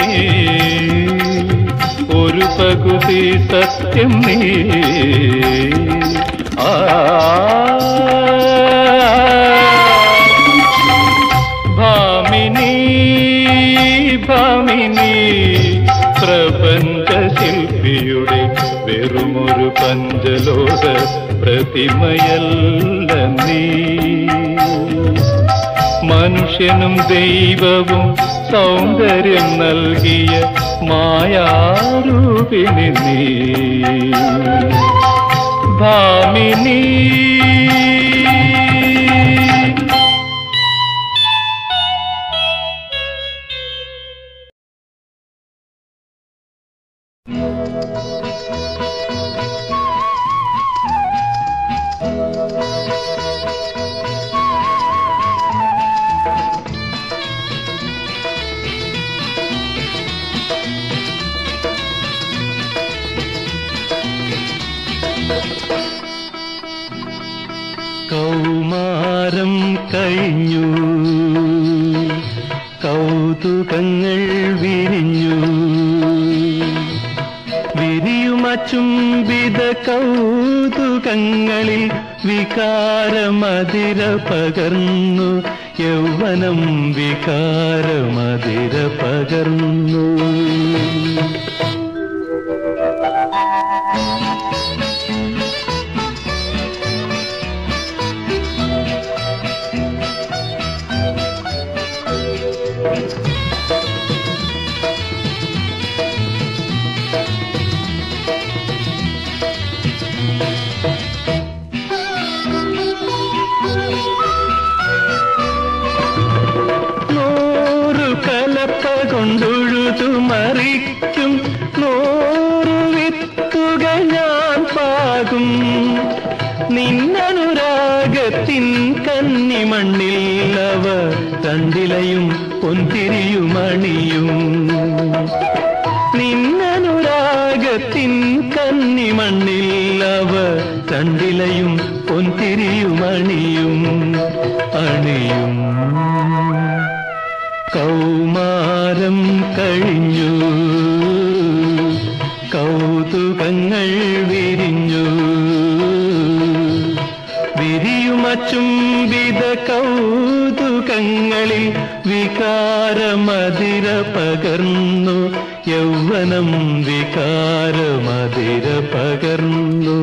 ഒരു പകുതി സത്യം നീ ആ ഭാമിനി ഭാമിനി പ്രപഞ്ചശില്പിയുടെ വെറുമൊരു പഞ്ചലോക പ്രതിമയല്ല നീ മനുഷ്യനും ദൈവവും സൗന്ദര്യം നൽകിയ മായാരൂപിണി നീ ഭാമിനി കൗമാരം കഴിഞ്ഞു കൗതുകങ്ങൾ വിരിഞ്ഞു ചുംബിത കൗതുകങ്ങളിൽ വികാരമതിര പകർന്നു യൗവനം വികാരമതിര പകർന്നു നൂറു കലപ്പ കൊണ്ടുഴുതു മറിക്കും നൂറു വിത്തുകൾ ഞാൻ പാകും നിന്നനുരാഗത്തിൻ കന്നിമണ്ണിൽ അവ തണ്ടിലയും പൊന്തിരിയുമണിയും നിന്നനുരാഗത്തിൻ കന്നിമണ്ണിൽ അവ തണ്ടിലയും പൊന്തിരിയുമണിയും അണിയും കൗമാരം കഴിഞ്ഞു കൗതുകങ്ങൾ വിരിഞ്ഞു വിരിയുമച്ചുംബിത കൗതുകങ്ങളിൽ വികാരമതിര പകർന്നു യൗവനം വികാരമതിര പകർന്നു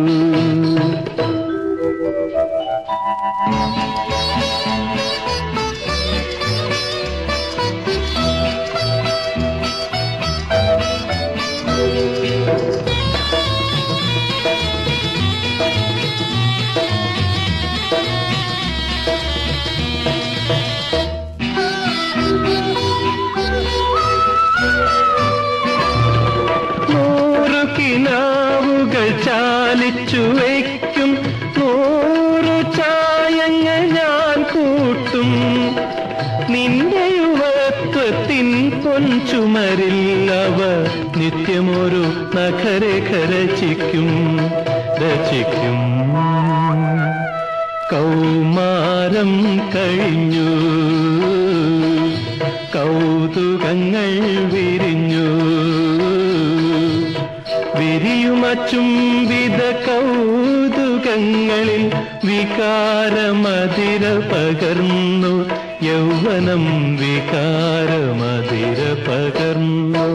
നൂറു കിനാവുകൾ ചാലിച്ചു വയ്ക്കും നൂറു ചായങ്ങൾ ഞാൻ കൂട്ടും നിന്റെ യുവത്വത്തിൻ പൊൻചുമരിൽ അവ നിത്യമൊരു നഖരേഖ രചിക്കും രചിക്കും കൗമാരം കഴിഞ്ഞു കൗതുകങ്ങൾ വിരിഞ്ഞു വിരിയുമച്ചുംബിത കൗതുകങ്ങളിൽ വികാരമതിര പകർന്നു യൗവനം വികാരമതിര പകർന്നു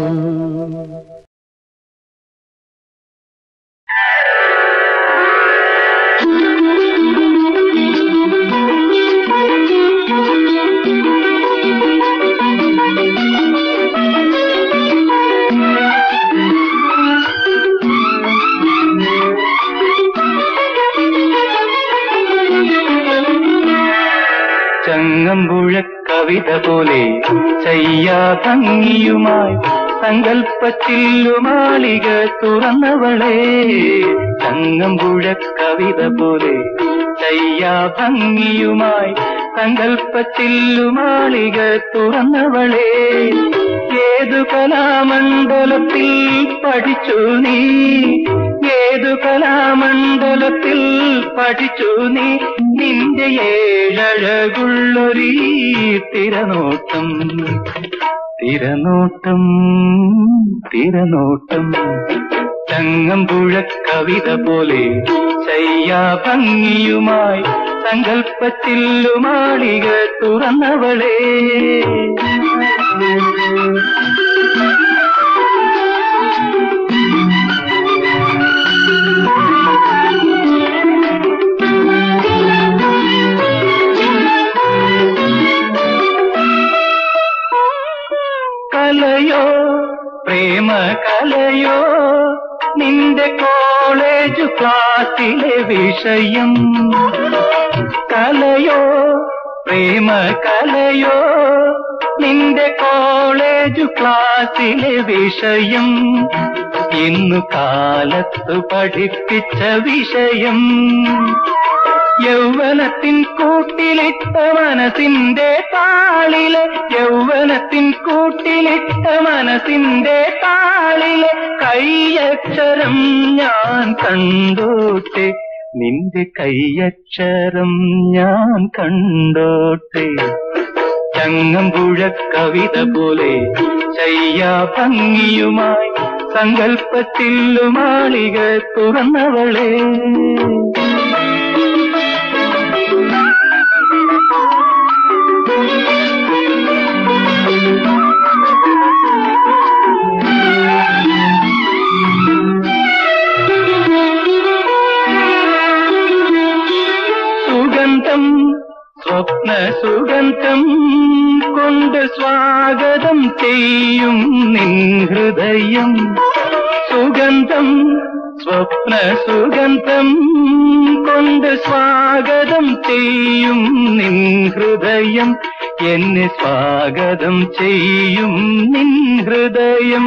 ചങ്ങമ്പുഴ കവിത പോലെ ചയ്യാ ഭംഗിയുമായി സങ്കൽപ്പച്ചില്ലുമാളിക തുറന്നവളെ ചങ്ങമ്പുഴ കവിത പോലെ ചയ്യാ ഭംഗിയുമായി സങ്കൽപ്പച്ചില്ലുമാളിക തുറന്നവളെ ഏതു കലാമണ്ഡലത്തിൽ പഠിച്ചു നീ ഏതു കലാമണ്ഡലത്തിൽ പഠിച്ചു നീ നിന്റെ ഏഴഴകുള്ളൊരീ തിരനോട്ടം തിരനോട്ടം തിരനോട്ടം ചങ്ങമ്പുഴ കവിത പോലെ ചയ്യാ ഭംഗിയുമായി സങ്കൽപ്പത്തില്ലുമാളിക തുറന്നവളേ കലയോ പ്രേമ കലയോ നിന്റെ കോളേജ് ക്ലാസ്സിലെ വിഷയം കലയോ പ്രേമ കലയോ നിന്റെ കോളേജ് ക്ലാസ്സിലെ വിഷയം ഇന്നു കാലത്ത് പഠിപ്പിച്ച വിഷയം യൗവനത്തിൻ കൂട്ടിലിട്ട മനസ്സിന്റെ താളിലെ യൗവനത്തിൻ കൂട്ടിലിട്ട മനസ്സിന്റെ താളിലെ കൈയക്ഷരം ഞാൻ കണ്ടോട്ടെ നിന്റെ കൈയക്ഷരം ഞാൻ കണ്ടോട്ടെ ചങ്ങമ്പുഴ കവിത പോലെ ചയ്യാ ഭംഗിയുമായി സങ്കൽപ്പത്തില്ലുമാളിക തുറന്നവളെ സുഗന്ധം സ്വപ്ന സുഗന്ധം കൊണ്ട് സ്വാഗതം ചെയ്യും നിൻ ഹൃദയം സുഗന്ധം സ്വപ്ന സുഗന്ധം കൊണ്ട് സ്വാഗതം ചെയ്യും നിൻ ഹൃദയം എന്നെ സ്വാഗതം ചെയ്യും നിൻ ഹൃദയം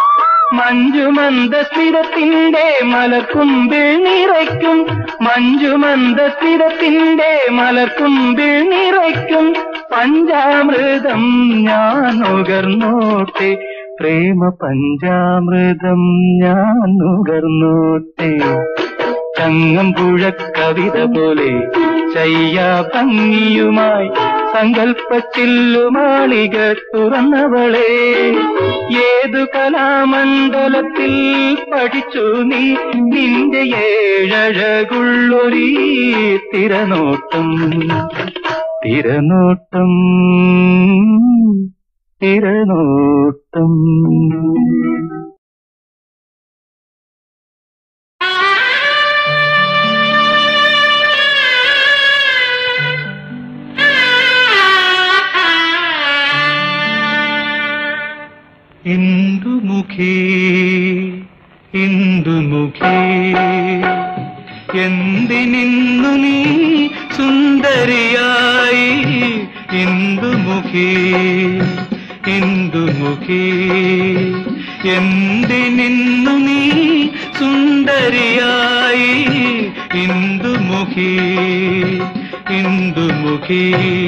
മഞ്ജുമന്ദസ്മിതത്തിന്റെ മലക്കുമ്പിൽ നിറയ്ക്കും മഞ്ജുമന്ദസ്മിതത്തിന്റെ മലക്കുമ്പിൽ നിറയ്ക്കും പഞ്ചാമൃതം ഞാൻ നുകർന്നോട്ടെ പ്രേമ പഞ്ചാമൃതം ഞാൻ നുകർന്നോട്ടെ ചങ്ങമ്പുഴ കവിത പോലെ ചയ്യാ ഭംഗിയുമായി സങ്കൽപ്പത്തില്ലുമാളിക തുറന്നവളെ ഏതു കലാമണ്ഡലത്തിൽ പഠിച്ചു നീ നിന്റെ ഏഴഴകുള്ളൊരീ തിരനോട്ടം തിരനോട്ടം തിരനോട്ടം ഇന്ദുമുഖി ഇന്ദുമുഖി എന്തിനിന്നു നീ സുന്ദരിയായി ഇന്ദുമുഖി ഇന്ദുമുഖി എന്തിനിന്നു നീ സുന്ദരിയായി ഇന്ദുമുഖി ഇന്ദുമുഖി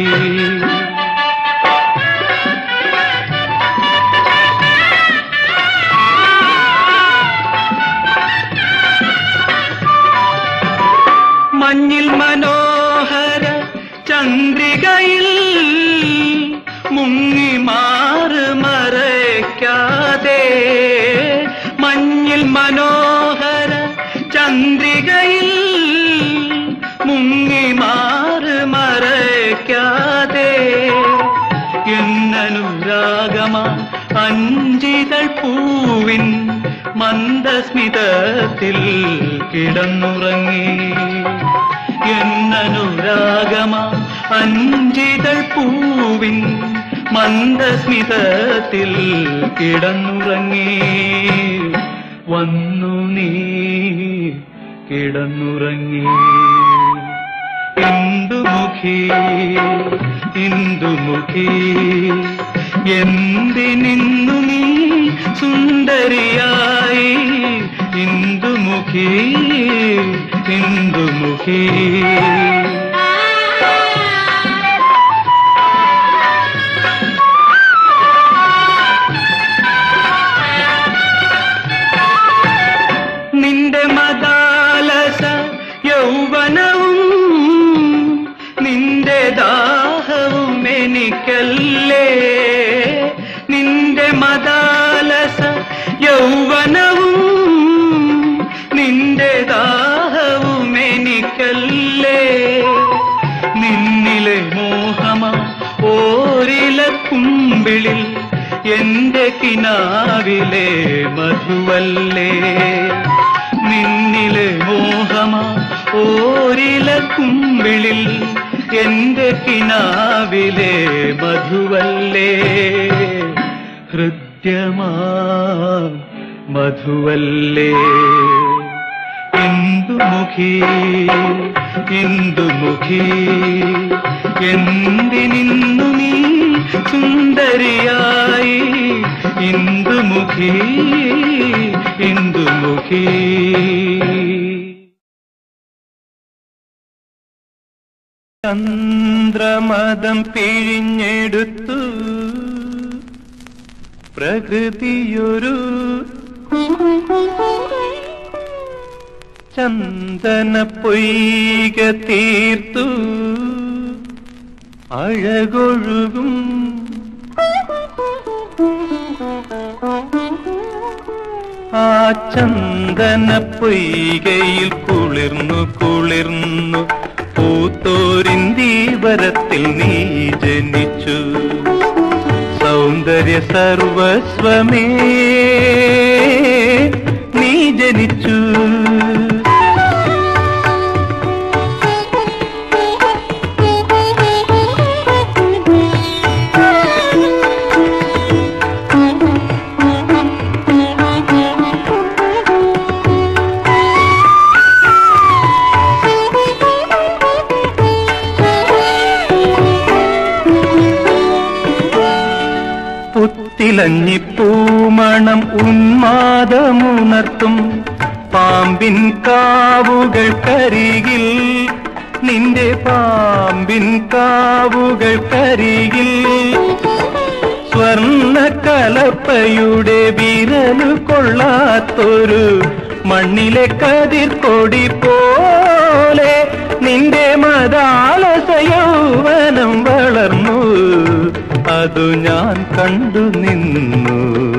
മഞ്ഞിൽ മനോഹര ചന്ദ്രികയിൽ മുങ്ങി മാറ് മറയ്ക്കാതെ മഞ്ഞിൽ മനോഹര ചന്ദ്രികയിൽ മുങ്ങി മാറ് മറയ്ക്കാതെ എന്നനുരാഗമാ അഞ്ചിതൾ പൂവിൻ മന്ദസ്മിതത്തിൽ കിടന്നുറങ്ങി എന്നനുരാഗമാ അഞ്ചിതൾ പൂവിൻ മന്ദസ്മിതത്തിൽ കിടന്നുറങ്ങി വന്നു നീ കിടന്നുറങ്ങി ഇന്ദുമുഖി ഇന്ദുമുഖി എന്തിനിന്നു നീ സുന്ദരിയായി ഇന്ദുമുഖി ഇന്ദുമുഖി നിന്റെ മദാലസ യൗവനവും നിന്റെ ദാഹവും എനിക്കല്ലേ നിന്റെ മദാലസ യൗവനവും നിന്റെ ദാഹവും എനിക്കല്ലേ നിന്നിലെ മോഹമാ ഓരില കുമ്പിളിൽ എന്റെ കിനാവിലെ മധുവല്ലേ നിന്നിലെ മോഹമാ ഓരില കുമ്പിളിൽ എന്റെ കിനാവിലെ മധുവല്ലേ ഹൃദ്യമാ മധുവല്ലേ ഇന്ദുമുഖി ഇന്ദുമുഖി എന്തിനിന്നു നീ സുന്ദരിയായി ഇന്ദുമുഖി ഇന്ദുമുഖി ചന്ദ്രമതം പിഴിഞ്ഞെടുത്തു പ്രകൃതിയൊരു ചന്ദന പൊയ്ക തീർത്തു അഴകൊഴുകും ആ ചന്ദന പൊയ്കയിൽ കുളിർന്നു കുളിർന്നു പൂത്തോരിന്തീവരത്തിൽ നീ ജനിച്ചു സൗന്ദര്യ സർവസ്വമേ നീ ജനിച്ചു പുത്തിലഞ്ഞിപ്പൂമണം ഉന്മാദമുണർത്തും പാമ്പിൻ കാവുകൾ കരികിൽ നിന്റെ പാമ്പിൻ കാവുകൾ കരികിൽ സ്വർണ്ണ കലപ്പയുടെ വിരലു കൊള്ളാത്തൊരു മണ്ണിലെ കതിർക്കൊടി പോലെ നിന്റെ മതാലസ യൗവനം വളർന്നു അതു ഞാൻ കണ്ടു നിന്നു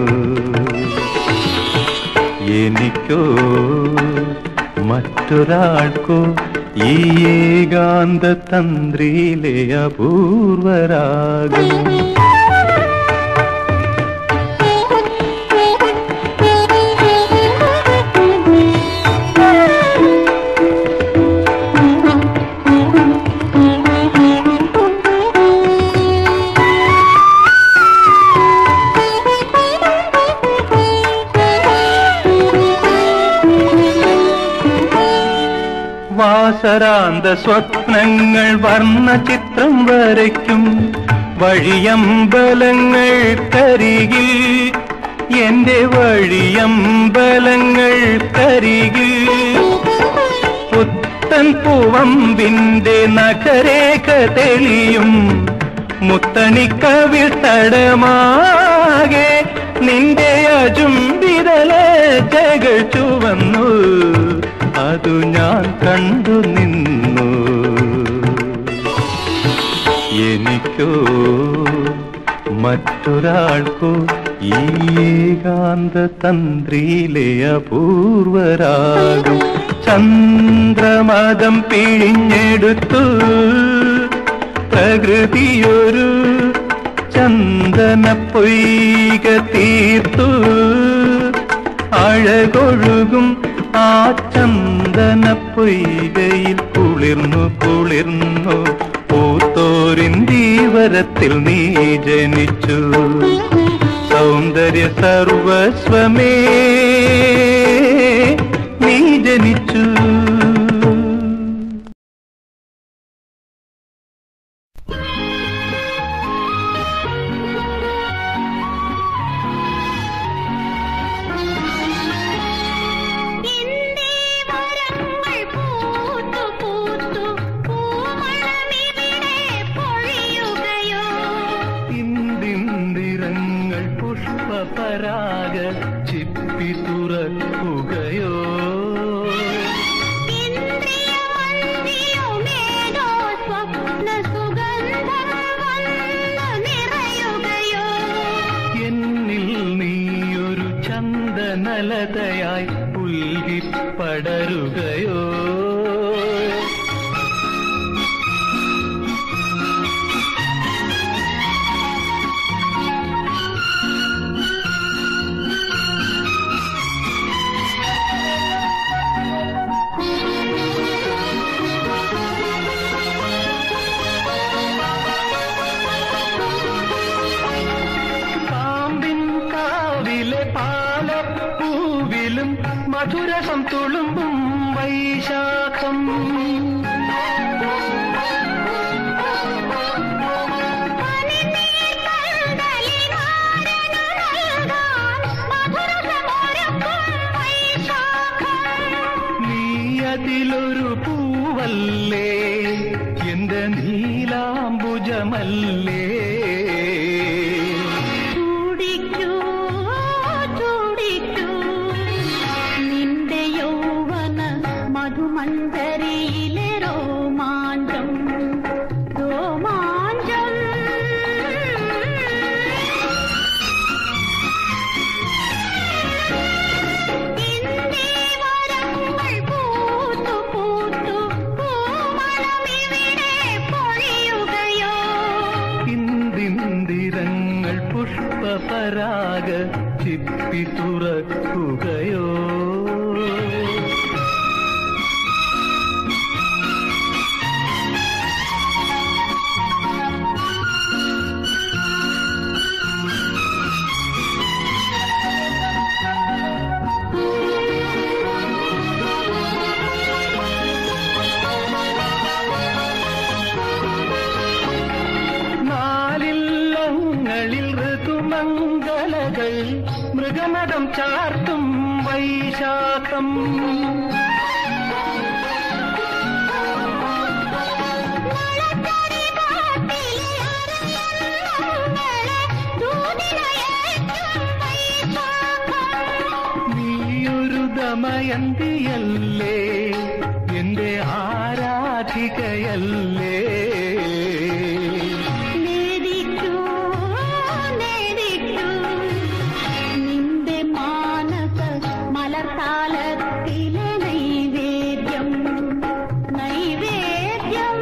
എനിക്കോ മറ്റൊരാൾക്കോ ഈ ഏകാന്ത തന്ത്രിയിലെ അപൂർവരാകും വാസരാന്ത സ്വപ്നങ്ങൾ വർണ്ണ ചിത്രം വരയ്ക്കും വഴിയമ്പലങ്ങൾ കരികിൽ എന്റെ വഴിയമ്പലങ്ങൾ കരികിൽ പുത്തൻ പൂവമ്പിന്റെ നഖരേഖ തെളിയും മുത്തണിക്കവിൽ തടമാകെ നിന്റെ അചുംബിതലകൾ ചുവന്നു അതു ഞാൻ കണ്ടു നിന്നു എനിക്കോ മറ്റൊരാൾക്കോ ഈ ഏകാന്ത തന്ത്രിയിലെ അപൂർവരാകും ചന്ദ്രമതം പിഴിഞ്ഞെടുത്തു പ്രകൃതിയൊരു ചന്ദന പൊയ്ക തീർത്തു അഴകൊഴുകും ആ ചന്ദന പൊയ്കയിൽ കുളിർന്നു കുളിർന്നു പൂത്തോരിന്തീവരത്തിൽ നീ ജനിച്ചു സൗന്ദര്യ സർവസ്വമേ നീ ജനിച്ചു എന്റെ വരങ്ങൾ പൂത്തു പൂത്തു പൂമണമിവിടെ പൊഴിയുകയോ ഇന്ദിന്ദിരങ്ങൾ പുഷ്പപരാഗ ചിപ്പി തുറക്കുകയോ ഇന്ദ്രിയമന്തിയുമേതോ സ്വപ്ന സുഗന്ധം വന്നു നിറയുകയോ എന്നിൽ നീയൊരു ചന്ദനലതയായി പുൽകിപ്പടരുകയോ പാമ്പിൻ കാവിലെ പാലപ്പൂവിലും മധുരസം തുളുമ്പും വൈശാഖം നീ അതിലൊരു പൂവല്ലേ എന്റെ നീലാംബുജമല്ലേ ചൂടിക്കൂ ചൂടിക്കൂ നിന്റെ യൗവന മധുമഞ്ജരിയിൽ മന്ദിരങ്ങൾ പുഷ്പപരാഗ ചിപ്പി തുറക്കുകയോ നാലില്ലങ്ങളിൽ ഋതുമംഗലകൾ മൃഗമതം ചാർത്തും വൈശാഖം നീയൊരു ദമയന്തിയല്ലേ എന്റെ ആരാധികയല്ലേ നേദിക്കൂ നേദിക്കൂ നിന്റെ മാനസ മലർത്താലത്തിലെ നൈവേദ്യം നൈവേദ്യം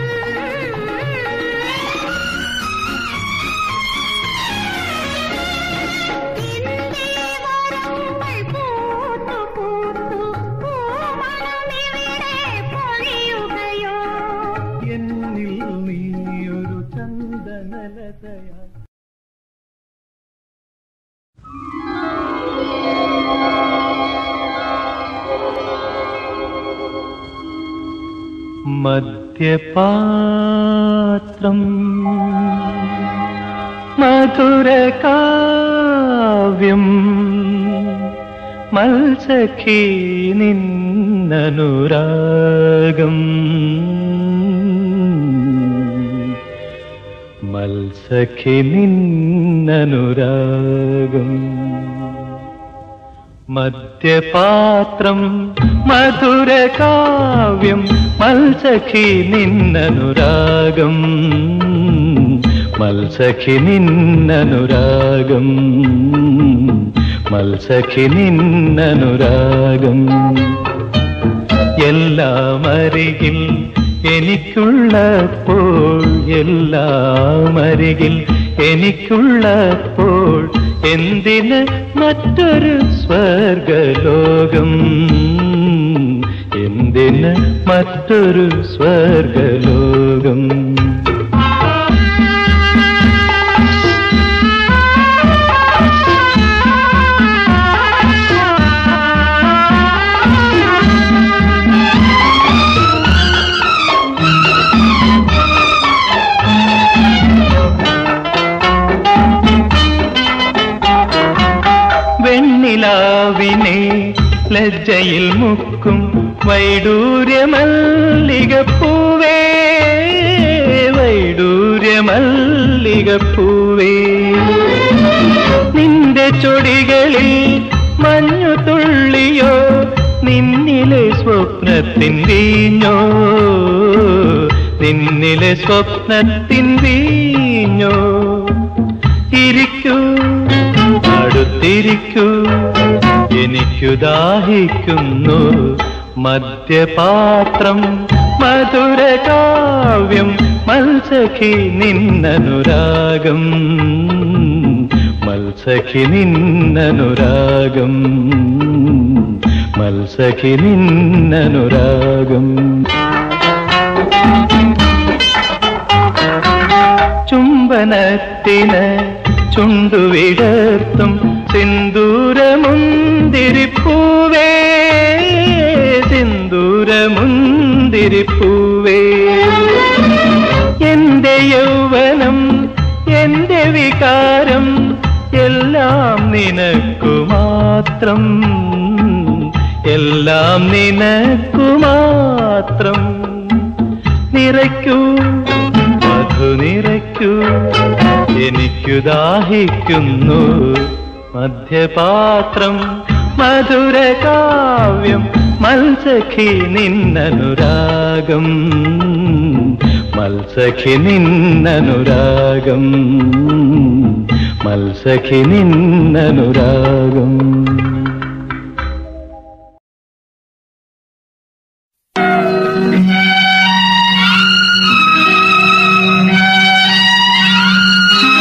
ഇന്ദീവരങ്ങൾ പൂത്തു പൂത്തു പൂമണമിവിടെ പൊഴിയുകയോ എന്നിൽ നീയൊരു ചന്ദനലതയായി മദ്യപാത്രം മധുരകാവ്യം മത്സഖി നിന്നനുരാഗം മത്സഖി നിന്നനുരാഗം മദ്യപാത്രം മധുരകാവ്യം മത്സഖി നിന്നനുരാഗം മത്സഖി നിന്നനുരാഗം മത്സഖി നിന്നനുരാഗം എല്ലാം അരികിൽ എനിക്കുള്ളപ്പോൾ എല്ലാം അരികിൽ എനിക്കുള്ളപ്പോൾ എന്തിന് മറ്റൊരു സ്വർഗലോകം എന്തിന് മറ്റൊരു സ്വർഗലോകം വെണ്ണിലാവിനെ ലജ്ജയിൽ മുക്കും വൈഡൂര്യമല്ലികപ്പൂവേ വൈഡൂര്യമല്ലികപ്പൂവേ നിന്റെ ചൊടികളിൽ മഞ്ഞു തുള്ളിയോ നിന്നിലെ സ്വപ്നത്തിൻ വീഞ്ഞോ നിന്നിലെ സ്വപ്നത്തിൻ വീഞ്ഞോ ഇരിക്കൂ അടുത്തിരിക്കൂ എനിക്കു ദാഹിക്കുന്നു മദ്യപാത്രം മധുരകാവ്യം മത്സഖി നിന്നനുരാഗം മത്സഖി നിന്നനുരാഗം മത്സഖി നിന്നനുരാഗം ചുംബനത്തിന് ചുണ്ടുവിടർത്തും സിന്ദൂരമുന്തിരിപ്പൂവേ സിന്ദൂരമുന്തിരിപ്പൂവേ എന്റെ യൗവനം എന്റെ വികാരം എല്ലാം നിനക്കു മാത്രം എല്ലാം നിനക്കു മാത്രം നിറയ്ക്കൂ മധു നിറയ്ക്കൂ എനിക്കു ദാഹിക്കുന്നു മധ്യപാത്രം മധുരകാവ്യം മത്സഖി നിന്നനുരാഗം മത്സഖി നിന്നനുരാഗം മത്സഖി നിന്നനുരാഗം ും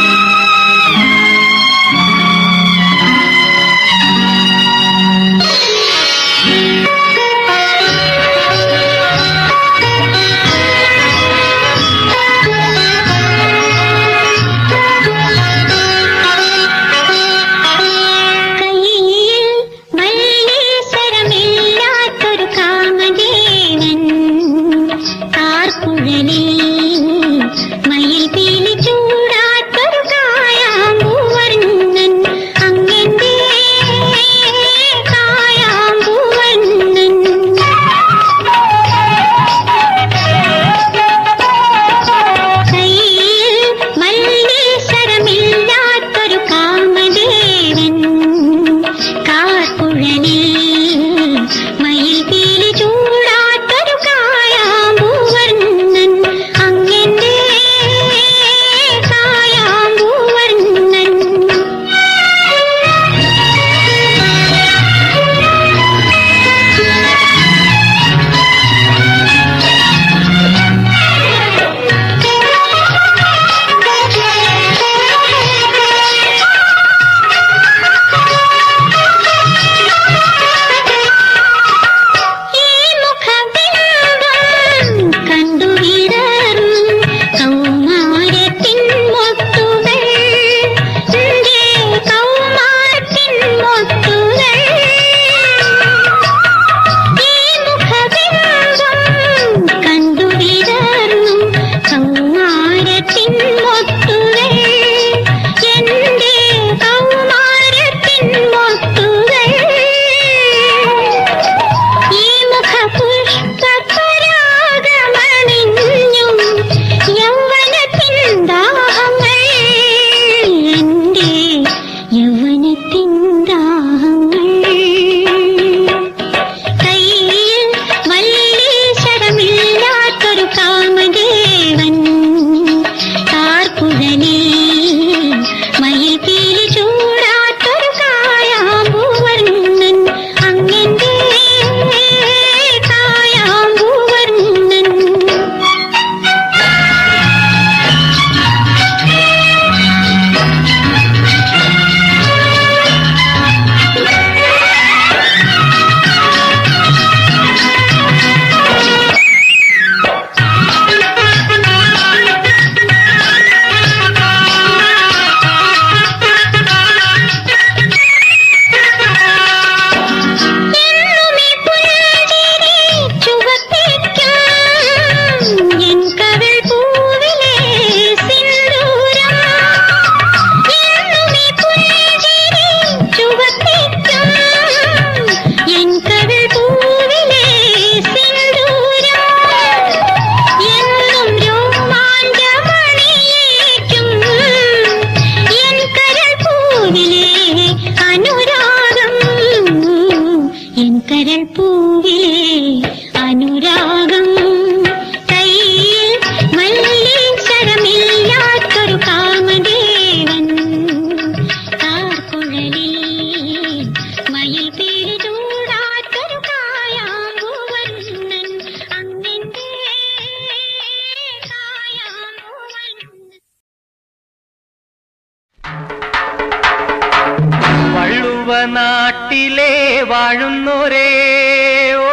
വാഴുന്നോരേ ഓ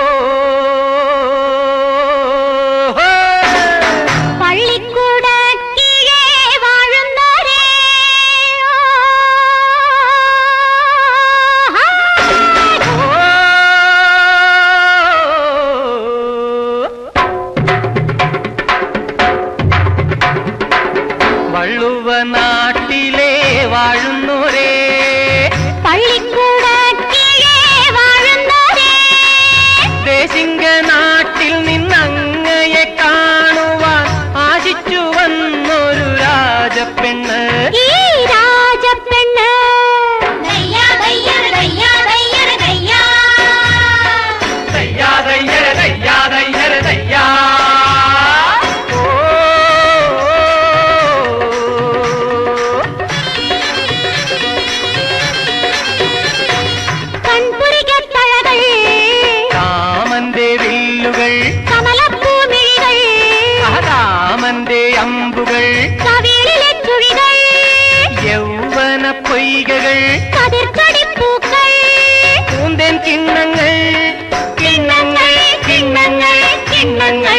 ഹോ. പള്ളിക്കൂട കീഴേ വാഴുന്നോരേ വള്ളുവ നാട്ടിലെ വാഴുന്നോരേ പള്ളിക്കൂട കീഴേ വാഴുന്നോരേ ദേശിംഗ നാട്ടിൽ നിന്നങ്ങയെ കാണുവാൻ ആശിച്ചു വന്നൊരു രാജപ്പെണ്ണ് ഈ രാജപ്പെണ്ണ് ദയ്യാ ദയ്യര ദയ്യാ ദയ്യര ദയ്യാ ദയ്യാ ദയ്യര ദയ്യാ ദയ്യര ദയ്യാ ഓ, കൺപുരികത്തഴകൾ രാമന്റെ വില്ലുകൾ കമലപ്പൂമിഴികൾ രാമന്റെ അമ്പുകൾ കവിളിലെ ചുഴികൾ യൗവന പൊയ്കകൾ കതിർക്കടിപ്പൂക്കൾ പൂന്തേൻ കിണ്ണങ്ങൾ കിണ്ണങ്ങൾ കിണ്ണങ്ങൾ കിണ്ണങ്ങൾ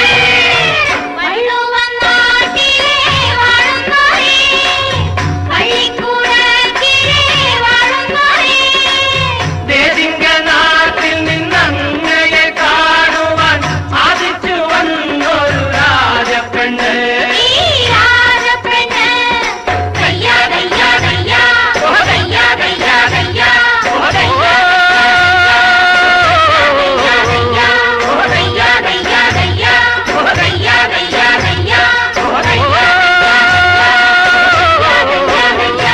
വള്ളുവനാട്ടിലെ വാഴുന്നോരേ, പള്ളിക്കൂടത്തിലെ വാഴുന്നോരേ, ദേശിംഗ നാട്ടിൽ നിന്നങ്ങയെ കാണുവാൻ ആദിച്ചു വന്നൊരു രാജപ്പെണ്ണ് ഈ രാജപ്പെണ്ണ്. ദയ്യാ, ദയ്യാ, ദയ്യാ, ദയ്യാ, ദയ്യാ, ദയ്യാ, ദയ്യാ, ദയ്യാ, ദയ്യാ, ദയ്യാ, ദയ്യാ, ദയ്യാ, ദയ്യാ, ദയ്യാ, ദയ്യാ, ദയ്യാ.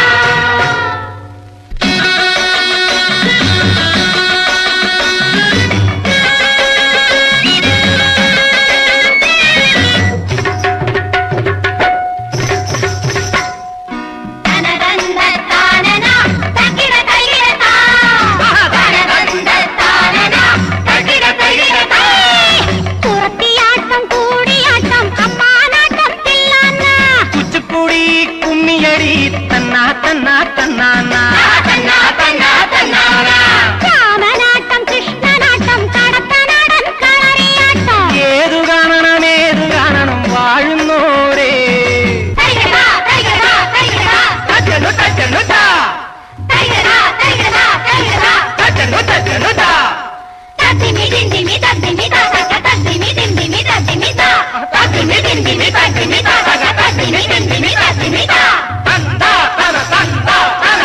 തനതന്ത താനന തകിട തകിട താ തനതന്ത താനന തകിട തകിട താ കുറത്തിയാട്ടം കൂടിയാട്ടം അമ്മാനാട്ടം തില്ലാന കുച്ചുപ്പുടി കുമ്മിയടി തന്നാ തന്നാ തന്നാനാ തന്നാ തന്നാ തന്നാന രാമനാട്ടം കൃഷ്ണനാട്ടം കടത്തനാടൻ കളറിയാട്ടം ഏതു കാണണം ഏതു കാണണം വാഴുന്നോരേ തൈകടാ തൈകടാ തൈകടാ തച്ചനു തച്ചനു താ തൈകടാ തൈകടാ തൈകടാ തച്ചനു തച്ചനു താ തദ്ദിമി ദിന്ദിമി തദ്ദിമി തതക തദ്ദിമി ദിന്ദിമി തദ്ദിമി ത തദ്ദിമി ദിന്ദിമി തദ്ദിമി തതക തദ്ദിമി ദിന്ദിമി തദ്ദിമി ത തന്താ തന തന്താ തന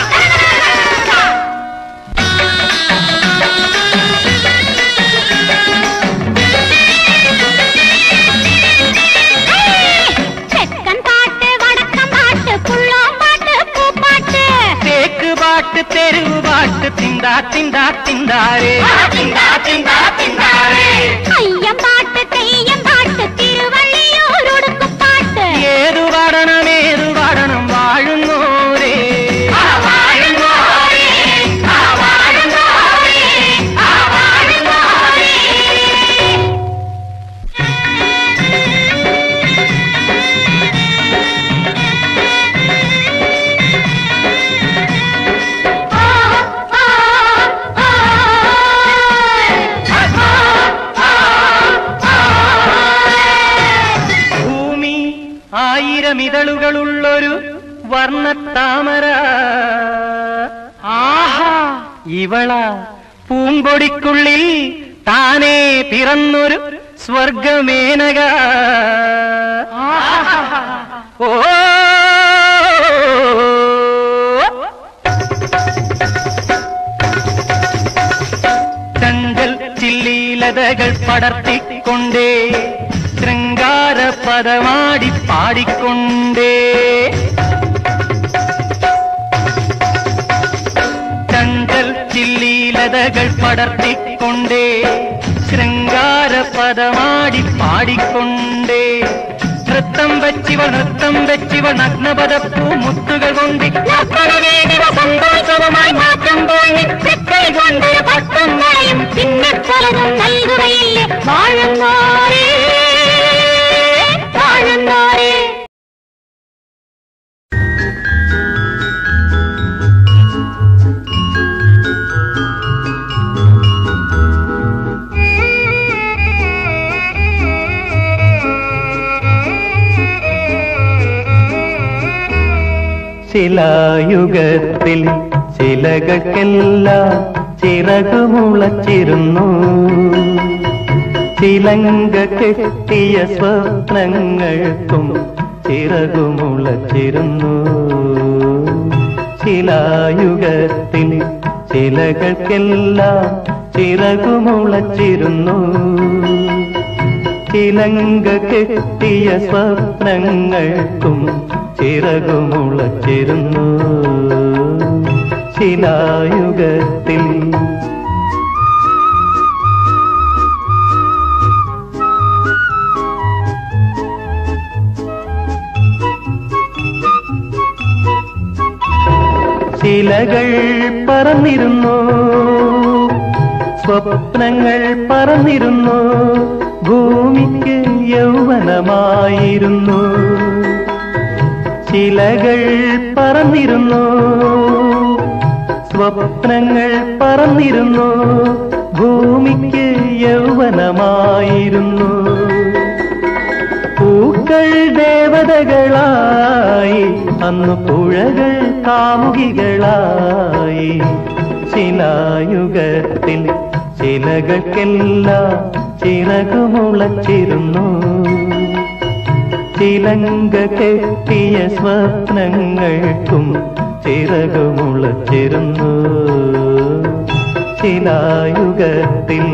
തെക്കൻ പാട്ട് വടക്കൻ പാട്ട് പുള്ളോം പാട്ട് പൂപ്പാട്ട് തേക്ക് പാട്ട് തെരുവ് പാട്ട് തിന്താ തിന്താ തിന്താരേ തിന്താ തിന്താ തിന്താരേ അയ്യം പാട്ട് തെയ്യം പാട്ട് തിരുവള്ളിയൂരുടുക്കും പാട്ട് ഏതു പാടണം ഏതു പാടണം വാഴുന്നോരേ ഭൂമി ആയിരം ഇതളുകളുള്ളൊരു വർണ്ണത്താമര ആഹാ ഇവള പൂമ്പൊടിക്കുള്ളിൽ താനേ പിറന്നൊരു സ്വർഗമേനക ഓ ചങ്കൽ ചില്ലീലതകൾ പടർത്തിക്കൊണ്ടേ ശൃംഗാര പദമാടി പാടിക്കൊണ്ടേ ചങ്കൽ ചില്ലീലതകൾ പടർത്തിക്കൊണ്ടേ ശൃംഗാര പദമാടി പാടിക്കൊണ്ടേ നൃത്തം വെച്ചിവ നൃത്തം വെച്ചിവ നഗ്നപദപ്പൂ മുത്തുകൾ കൊണ്ട് സന്തോഷവുമായി മാറ്റം തോന്നി തെക്കൈ കൊണ്ട് പട്ടങ്ങളെയും പിന്നെ പലതും നൽകുകയില്ലേ വാഴുന്നോരേ വാഴുന്നോരേ ശിലായുഗത്തിൽ ശിലകൾക്കെല്ലാം ചിറകുമുളച്ചിരുന്നു ചിലങ്ക കെട്ടിയ സ്വപ്നങ്ങൾക്കും ചിറകുമുളച്ചിരുന്നു ശിലായുഗത്തിൽ ശിലകൾക്കെല്ലാം ചിറകുമുളച്ചിരുന്നു ചിലങ്ക കെട്ടിയ സ്വപ്നങ്ങൾക്കും ചിറകുമുളച്ചിരുന്നു ശിലായുഗത്തിൽ ശിലകൾ പറന്നിരുന്നു സ്വപ്നങ്ങൾ പറന്നിരുന്നു ഭൂമിക്ക് യൗവനമായിരുന്നു ശിലകൾ പറന്നിരുന്നു സ്വപ്നങ്ങൾ പറന്നിരുന്നു ഭൂമിക്ക് യൗവനമായിരുന്നു പൂക്കൾ ദേവതകളായി അന്ന് പുഴകൾ കാമുകികളായി ശിലായുഗത്തിൽ ശിലകൾക്കെല്ലാം ചിറകുമുളച്ചിരുന്നു ചിലങ്ക കെട്ടിയ സ്വപ്നങ്ങൾക്കും ചിറകുമുളച്ചിരുന്നു ശിലായുഗത്തിൽ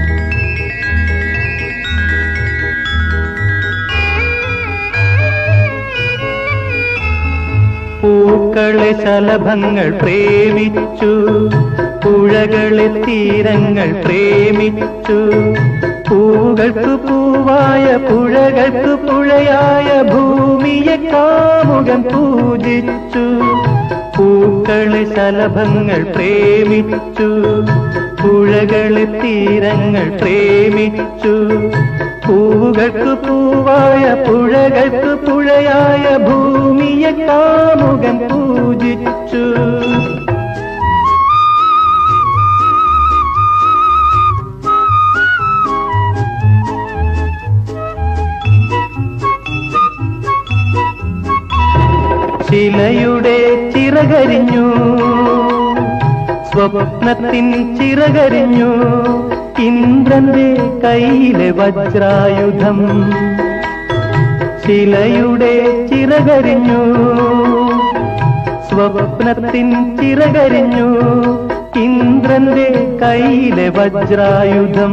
പൂക്കളെ ശലഭങ്ങൾ പ്രേമിച്ചു പുഴകളെ തീരങ്ങൾ പ്രേമിച്ചു പൂകൾക്ക് പൂവായ പുഴകൾക്ക് പുഴയായ ഭൂമിയെ കാമുകൻ പൂജിച്ചു പൂക്കളെ ശലഭങ്ങൾ പ്രേമിച്ചു പുഴകളെ തീരങ്ങൾ പ്രേമിച്ചു പൂവുകൾക്ക് പൂവായ പുഴകൾക്ക് പുഴയായ ഭൂമിയെ കാമുകൻ പൂജിച്ചു ശിലയുടെ ചിറകരിഞ്ഞു സ്വപ്നത്തിൻ ചിറകരിഞ്ഞു ഇന്ദ്രന്റെ കയ്യിലെ വജ്രായുധം ശിലയുടെ ചിറകരിഞ്ഞു സ്വപ്നത്തിൻ ചിറകരിഞ്ഞു ഇന്ദ്രന്റെ കയ്യിലെ വജ്രായുധം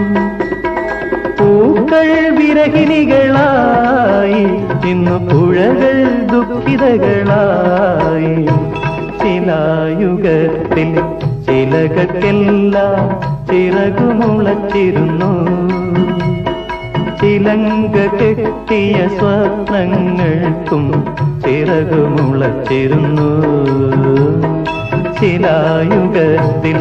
പൂക്കൾ വിരഹിണികളായി ഇന്നു പുഴകൾ ദുഃഖിതകളായി ശിലായുഗത്തിൽ ശിലകൾക്കെല്ലാം ചിറകുമുളച്ചിരുന്നു ചിലങ്ക കെട്ടിയ സ്വപ്നങ്ങൾക്കും ചിറകുമുളച്ചിരുന്നു ശിലായുഗത്തിൽ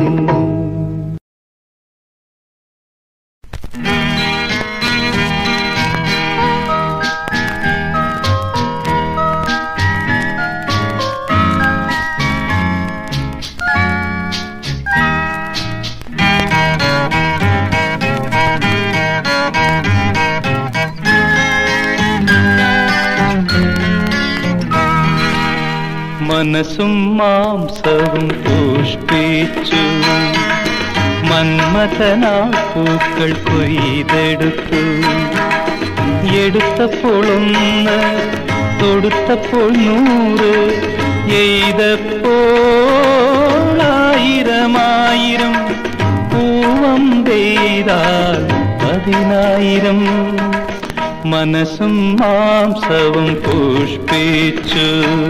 മനസ്സും മാംസവും പുഷ്പിച്ചു മന്മഥനാ പൂക്കൾ കൊയ്തെടുത്തു എടുത്തപ്പോൾ ഒന്ന് തൊടുത്തപ്പോൾ നൂറ് എയ്തപ്പോൾ ആയിരമായിരം പൂവം പെയ്താൽ പതിനായിരം മനസ്സും മാംസവും പുഷ്പിച്ചു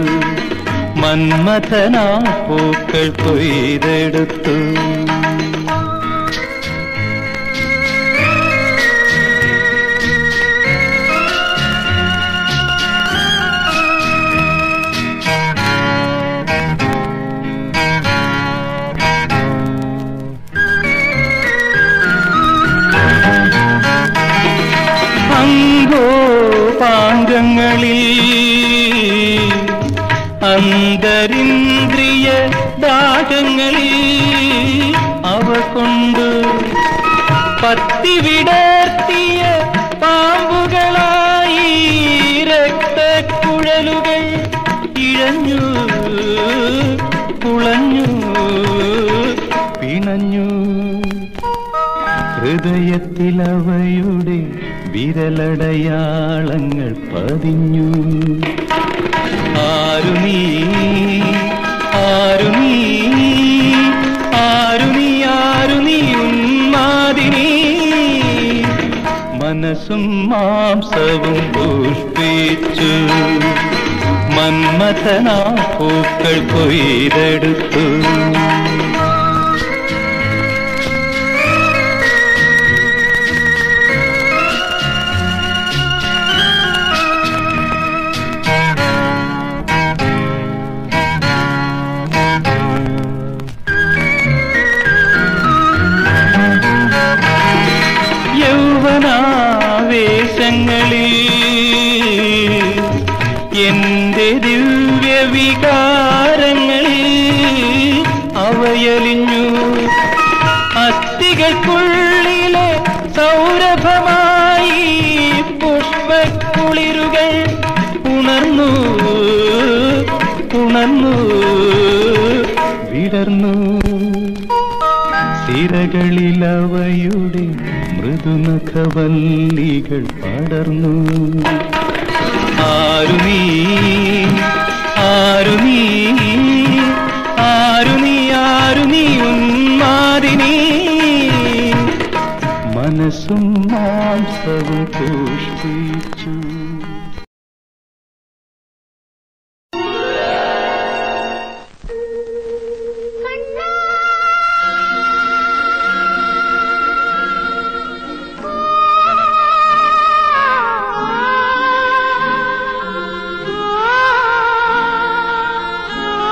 മന്മഥനാ പൂക്കൾ കൊയ്തെടുത്തു അങ്കോ പാങ്കങ്ങളിൽ അന്തരിന്ദ്രിയ ദാഹങ്ങളിൽ പുളഞ്ഞു പിണഞ്ഞു ഹൃദയത്തിലവയുടെ വിരലടയാളങ്ങൾ പതിഞ്ഞു ആരു നീ ആരു നീ ആരു നീ ആരു നീ ഉന്മാദിനി മനസ്സും മാംസവും പുഷ്പിച്ചു മന്മഥനാ പൂക്കൾ കൊയ്തെടുത്തു യൗവനാവേശങ്ങളിൽ എന്റെ ദിവ്യ വികാരങ്ങളിൽ അവയലിഞ്ഞു അസ്ഥികൾക്കുള്ളിലെ സൗരഭമായി പുഷ്പക്കുളിരുകൾ ഉണർന്നു ഉണർന്നു വിടർന്നു സിരകളിലവയുടെ മൃദുനഖവല്ലികൾ പടർന്നു ആരു നീ ആരു നീ ആരു നീ ആരു നീ ഉന്മാദിനി മനസ്സും മാംസവും പുഷ്പിച്ചു ആ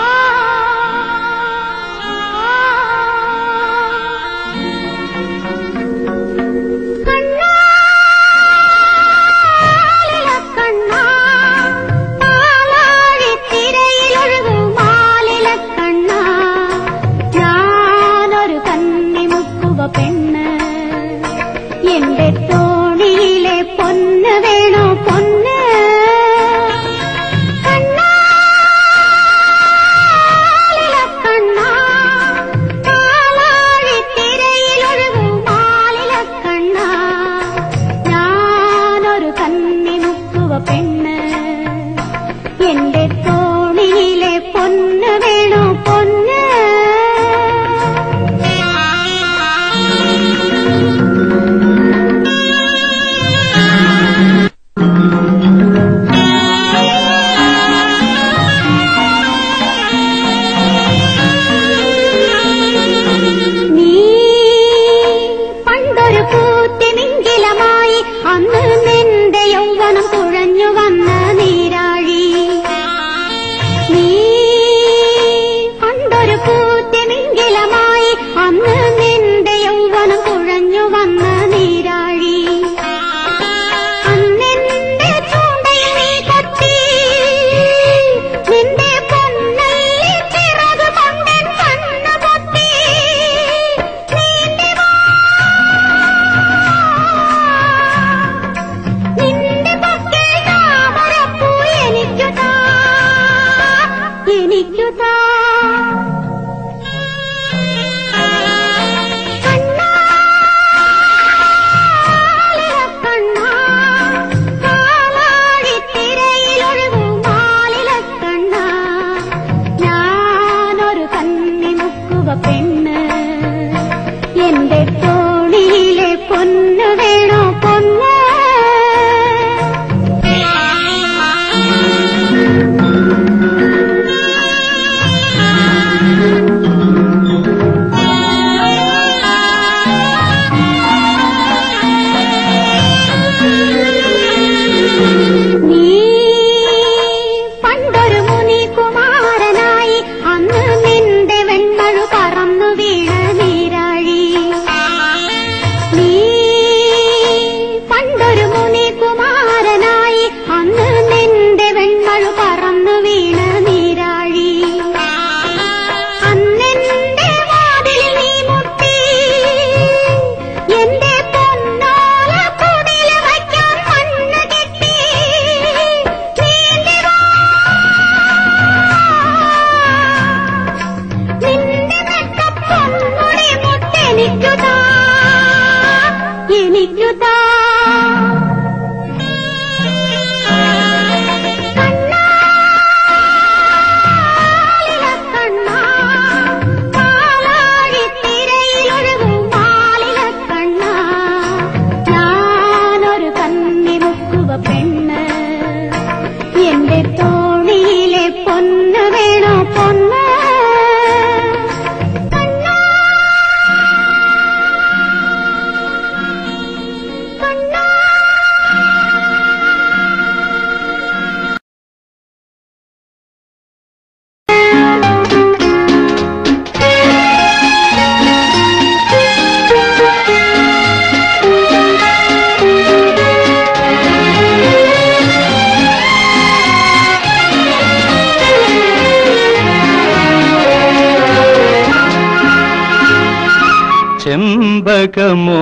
ചെമ്പകമോ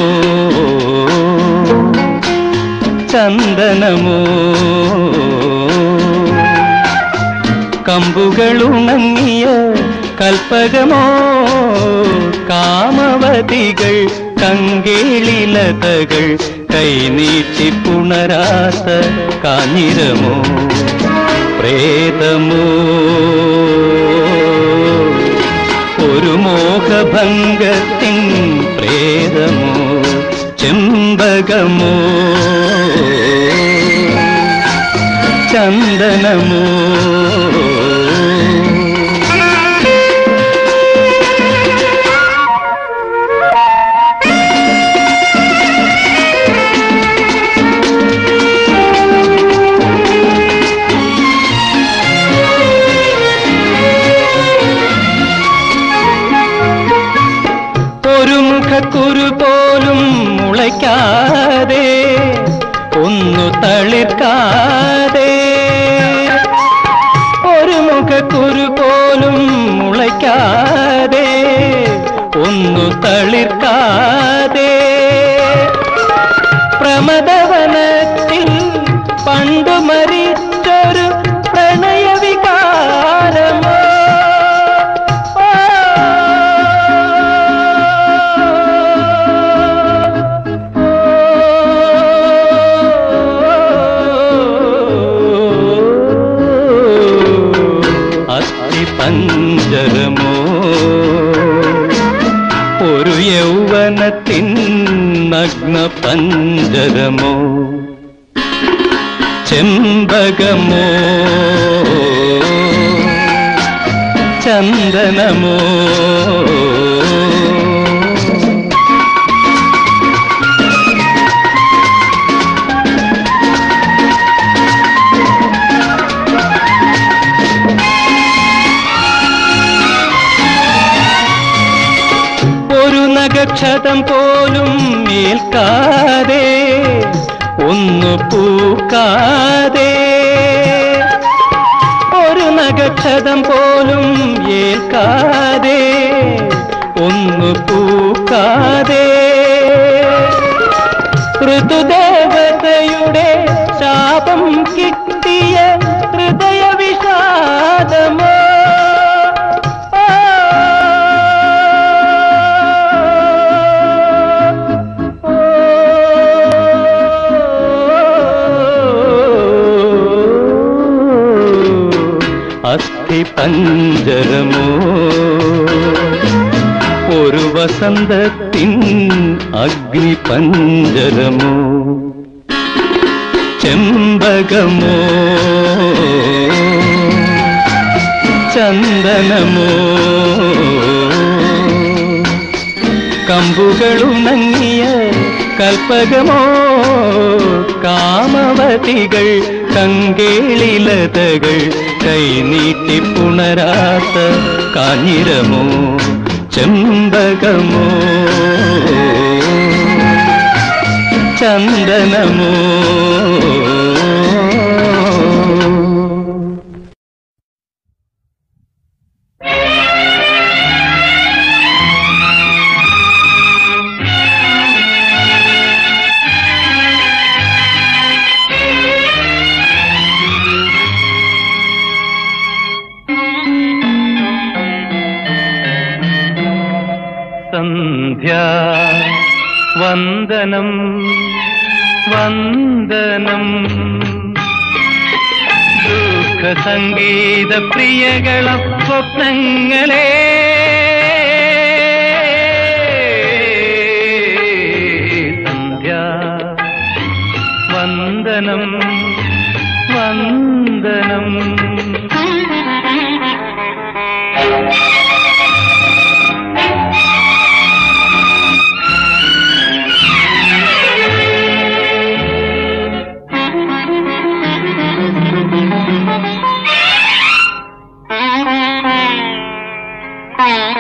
ചന്ദനമോ കമ്പുകളുണങ്ങിയ കൽപ്പകമോ കാമവതികൾ കങ്കേളിലതകൾ കൈനീട്ടി പുണരാത്ത കാഞ്ഞിരമോ പ്രേതമോ ഒരു മോഹഭംഗത്തിൻ പ്രേതമോ ചെമ്പകമോ ചന്ദനമോ ഒരു മുഖക്കുരു പോലും മുളയ്ക്കാതെ ഒന്നു തളിർക്കാതെ ഒരു മുഖക്കുരു പോലും മുളയ്ക്കാതെ ഒന്നു തളിർക്കാതെ പ്രമദവനത്തിൽ പണ്ടു മരിച്ചൊരു പ്രണയവികാരമോ അസ്ഥി പഞ്ചരമോ ഒരു യൗവനത്തിൻ നഗ്ന പഞ്ചരമോ ചെമ്പകമോ ചന്ദനമോ ഒരു നഗക്ഷതം പോലും ഏൽക്കാതെ ഒന്നു പൂക്കാതെ ഒരു നഗക്ഷതം പോലും ഏൽക്കാതെ ഒന്നു പൂക്കാതെ ഋതുദേവതയുടെ ശാപം കിട്ടിയ ഹൃദയ വിഷാദമോ അസ്ഥി പഞ്ചരമോ ഒരു വസന്തത്തിൻ അഗ്നി പഞ്ചരമോ ചെമ്പകമോ ചന്ദനമോ കമ്പുകളുണങ്ങിയ കൽപ്പകമോ കാമവതികൾ കങ്കേളിലതകൾ കൈനീട്ടി പുണരാത്ത കാഞ്ഞിരമോ ചെമ്പകമോ ചന്ദനമോ സന്ധ്യാ വന്ദനം വന്ദനം ദുഃഖ സംഗീത പ്രിയകളം സ്വപ്നങ്ങളെ സന്ധ്യാ വന്ദനം വന്ദനം Thank you.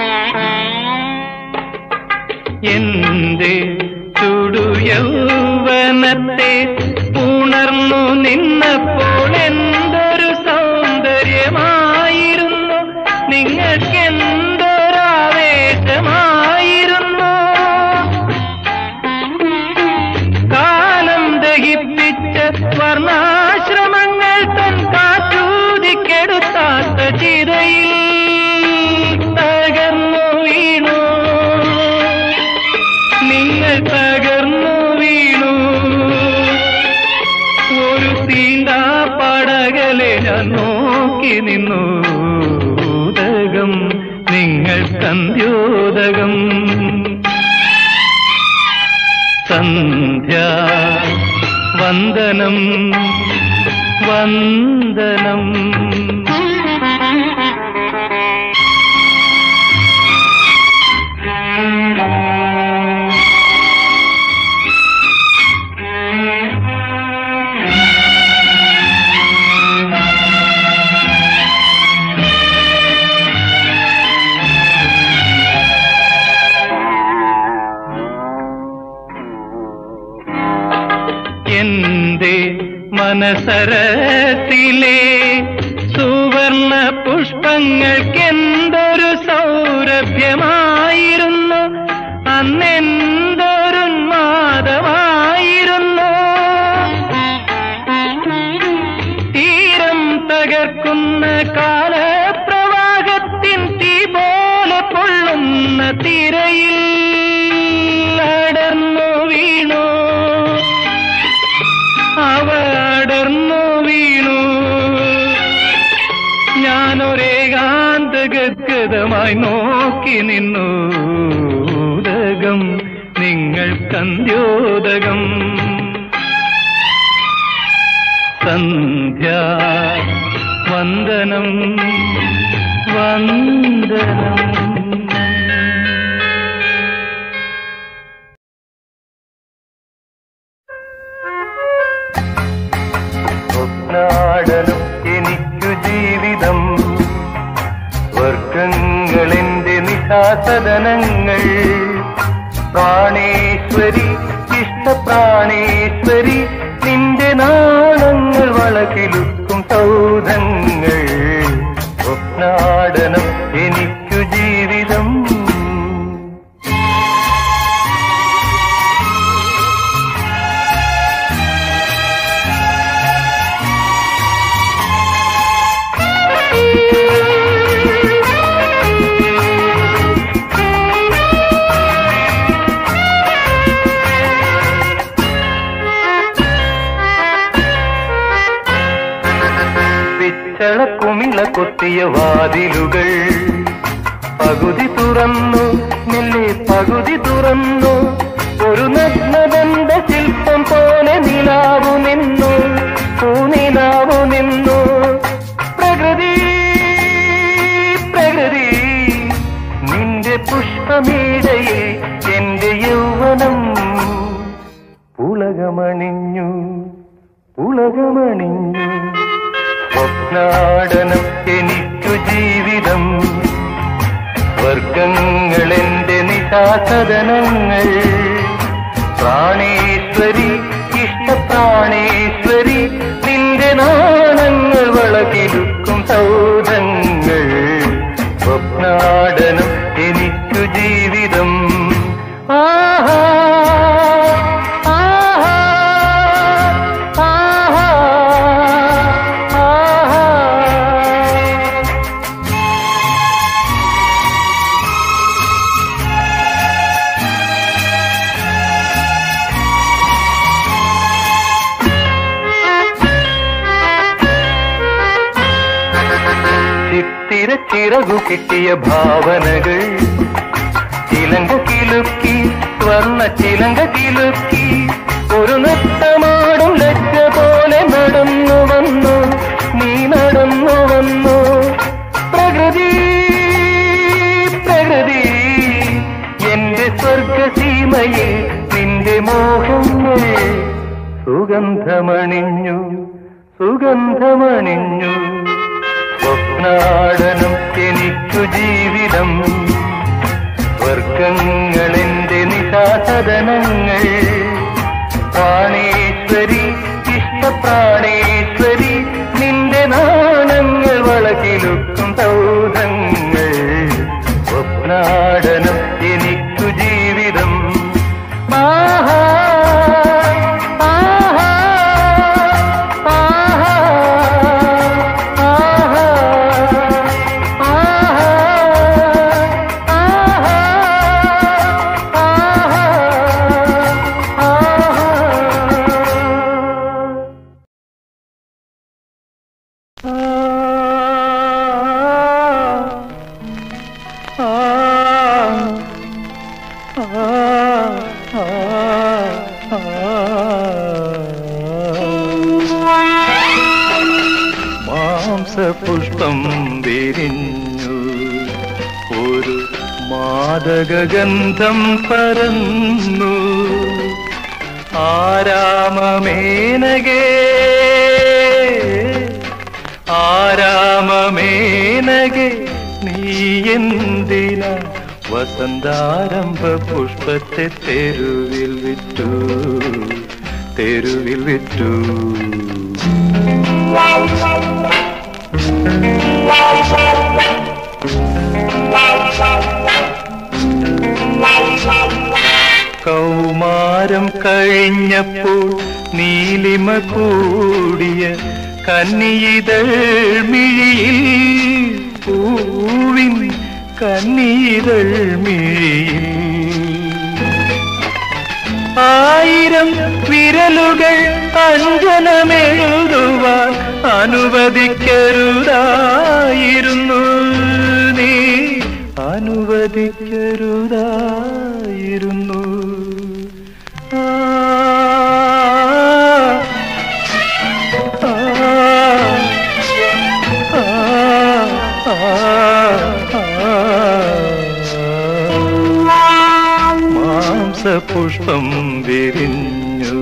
നോക്കി നിന്നു ഉദകം നിങ്ങൾ കന്ത്യോദകം സന്ധ്യ വന്ദനം വന്ദനം എന്റെ മനസരത്തിലെ സുവർണ പുഷ്പങ്ങൾക്കെന്തൊരു സൗരഭ്യമായിരുന്നു അന്നെന്തൊരുന്മാദമായിരുന്നു തീരം തകർക്കുന്ന കാലപ്രവാഹത്തിൻ തീ പോലെ പൊള്ളുന്ന തിരയിൽ അടർന്നു വീണു അവ അടർന്നു വീണു ഞാനൊരേകാന്ത ഗദ്ഗതമായി നോക്കി നിന്നു ഉദകം നിങ്ങൾ കന്ത്യോദകം സന്ധ്യ വന്ദനം വന്ദനം സ്വപ്നാടനം എനിക്കു ജീവിതം വർഗങ്ങളെന്റെ നിശാസദനങ്ങൾ പ്രാണേശ്വരി ഇഷ്ടപ്രാണേശ്വരി നിന്റെ നാളങ്ങൾ വളകിലുക്കും സൗധങ്ങൾ സ്വപ്നാടനം എനിക്കു ജീവിതം പിച്ചള കുമിള കൊത്തിയ വാതിലുകൾ പകുതി തുറന്നു മെല്ലെ പകുതി തുറന്നു ഒരു നഗ്നബന്ധ ശില്പം പോലെ നിലാവു നിന്നു പൂനിലാവു നിന്നു പ്രകൃതി പ്രകൃതി നിന്റെ പുഷ്പമീടയിൽ എന്റെ യൗവനം പുളകമണിഞ്ഞു പുളകമണിഞ്ഞു സ്വപ്നാടനം എനിക്കു ജീവിതം വർഗങ്ങളെന്റെ നിശാസദനങ്ങൾ പ്രാണേശ്വരി ഇഷ്ടപ്രാണേശ്വരി നിന്റെ നാണങ്ങൾ വളകിലുക്കും സൗധങ്ങൾ സ്വപ്നാടനം എനിക്കു ജീവിതം ആഹാ ആഹാ ആഹാ ആഹാ ചിത്തിര ചിറകു കിട്ടിയ ഭാവനകൾ ചിലങ്ക കിലുക്കി സ്വർണ്ണ ചിലങ്ക കിലുക്കി ഒരു നൃത്തമാടും ലജ്ജ പോലെ നടന്നു വന്നു നീ നടന്നു വന്നു പ്രകൃതി പ്രകൃതി എന്റെ സ്വർഗസീമയിൽ നിന്റെ മോഹങ്ങൾ സുഗന്ധമണിഞ്ഞു സുഗന്ധമണിഞ്ഞു സ്വപ്നാടനം എനിക്കു ജീവിതം വർഗങ്ങളെന്റെ നിശാസദനങ്ങൾ പ്രാണേശ്വരി ഇഷ്ടപ്രാണേശ്വരി നിന്റെ നാണങ്ങൾ വളകിലുക്കും സൗധങ്ങൾ സ്വപ്നാടനം എനിക്കു ജീവിതം ആഹാ ആഹാ ആഹാ ആഹാ ആഹാ ആഹാ മാംസപുഷ്പം വിരിഞ്ഞു ഒരു മാദകഗന്ധം പരന്നു ആരാമമേനകേ ആരാമമേനകെ നീ എന്തിന വസന്താരംഭ പുഷ്പത്തെ തെരുവിൽ വിറ്റു തെരുവിൽ വിറ്റു കൗമാരം കഴിഞ്ഞപ്പോൾ നീലിമ കൂടിയ കന്നിയിതൾ മിഴിയിൽ പൂവിൻ കന്നിയിതൾ മിഴിയിൽ ആയിരം വിരലുകൾ അഞ്ജനമെഴുതുവാൻ അനുവദിക്കരുതായിരുന്നു നീ അനുവദിക്കരുതായിരുന്നു ആ, ആ, ആ, ആ, ആ. മാംസപുഷ്പം വിരിഞ്ഞു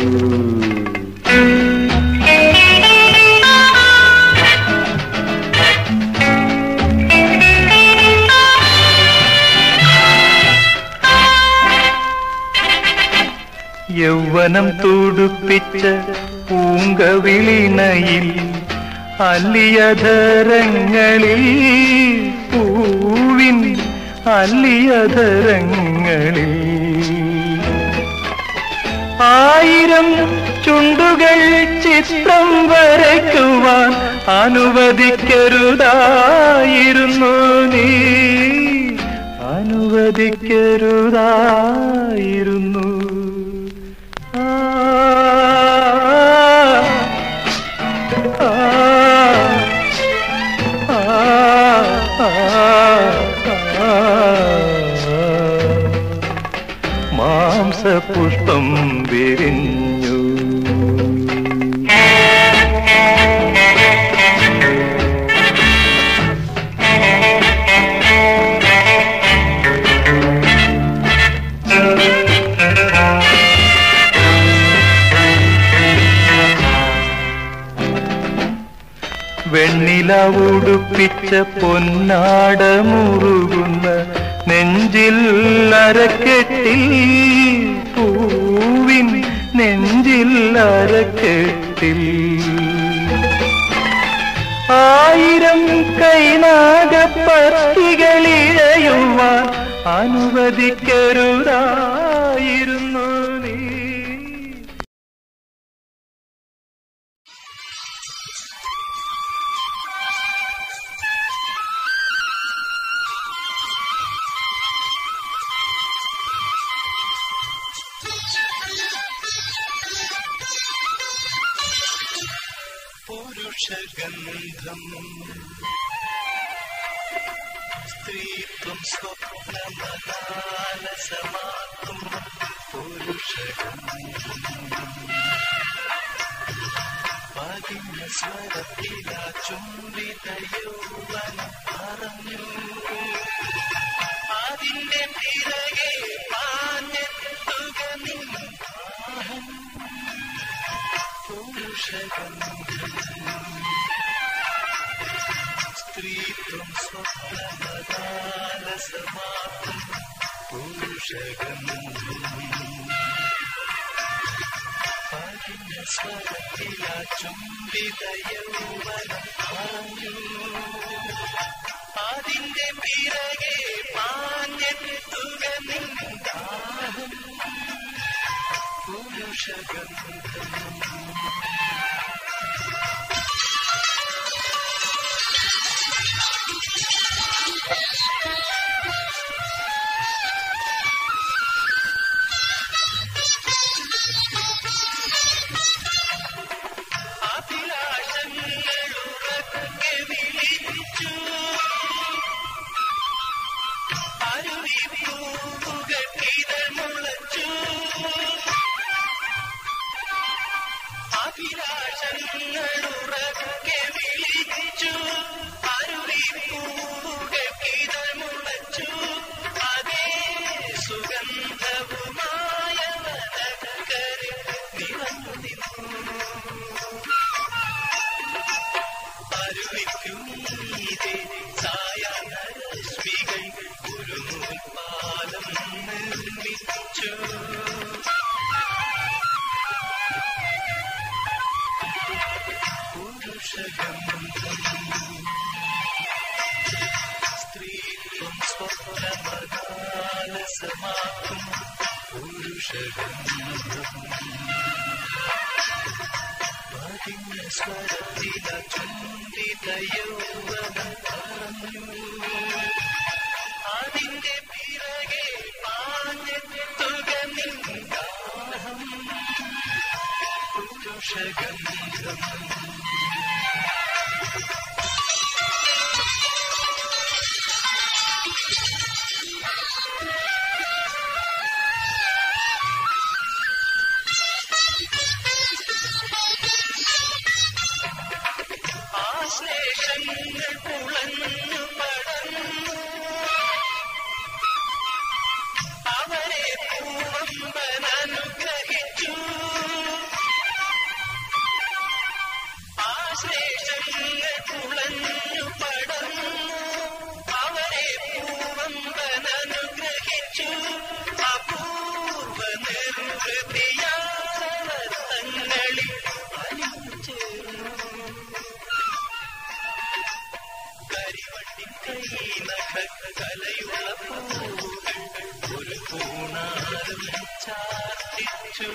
യൗവനം തുടുപ്പിച്ച പൂങ്കവിളിനയിൽ അല്ലിയധരങ്ങളിൽ പൂവിൻ അല്ലിയധരങ്ങളിൽ ആയിരം ചുണ്ടുകൾ ചിത്രം വരയ്ക്കുവാൻ അനുവദിക്കരുതായിരുന്നു നീ അനുവദിക്കരുതായിരുന്നു ആ, ആ, ആ, ആ, ആ. മാംസപുഷ്പം വിരിഞ്ഞു വെണ്ണില ഉടുപ്പിച്ച പൊന്നാട മുറുകുന്ന നെഞ്ചിൽ അരക്കെട്ടിൽ പൂവിൻ നെഞ്ചിൽ അരക്കെട്ടിൽ ആയിരം കൈനാഗപ്പത്തികളിഴയുവാൻ അനുവദിക്കരുതായിരുന്നു നീ പുരുഷഗന്ധം സ്ത്രീത്വം സ്വപ്നമതാലസമാക്കും പുരുഷഗന്ധം പതിഞ്ഞ സ്വരത്തില ചുംബിത യൗവനം പറഞ്ഞു അതിന്റെ പിറകെ പാഞ്ഞെത്തുക നിന്നും പുരുഷഗന്ധം സ്ത്രീത്വം സ്വപ്നമതാലസമാക്കും പുരുഷഗന്ധം പതിഞ്ഞ സ്വരത്തില ചുംബിത യൗവനം പറഞ്ഞു അതിന്റെ പിറകെ പാഞ്ഞെത്തുക നിന്നും ദാഹം പുരുഷഗന്ധം അഭിലാഷങ്ങളുറക്കെ വിളിച്ചു അരുവിപ്പൂവുകൾ ഞങ്ങളുറക്കെ വിളിച്ചു അരുവിപ്പൂകൾക്കിതൾ മുളച്ചു അതേ സുഗന്ധവുമായ വനക്കരെ നിറഞ്ഞു നിന്നു അരുവിക്കുമീതെ സായാഹ്നരശ്മികൾ ഒരു നൂൽപ്പാലം നിർമ്മിച്ചു സ്ത്രീത്വം സ്വപ്നമകാലസമാക്കും പുരുഷഗന്ധം പതിഞ്ഞ സ്വരത്തില ചുണ്ടിത യൗവനം പറഞ്ഞു അതിന്റെ പിറകെ പാഞ്ഞെത്തുക നിന്ദാഹം പുരുഷഗന്ധം ആശ്ലേഷങ്ങൾ പുളഞ്ഞു പടർന്നു അവരെ പൂവമ്പൻ അനുഗ്രഹിച്ചു ആശ്ലേഷങ്ങൾ പുളഞ്ഞു പടർന്നു അവരെ പൂവമ്പൻ അനുഗ്രഹിച്ചു അപൂർവ നിർവൃതിയാവർത്തങ്ങളിൽ അലിഞ്ഞു ചേർന്നു കരിവണ്ടിൻ കൈനഖ കലയുള്ള പൂവുകൾ ഒരു പൂണാരം ചാർത്തിച്ചു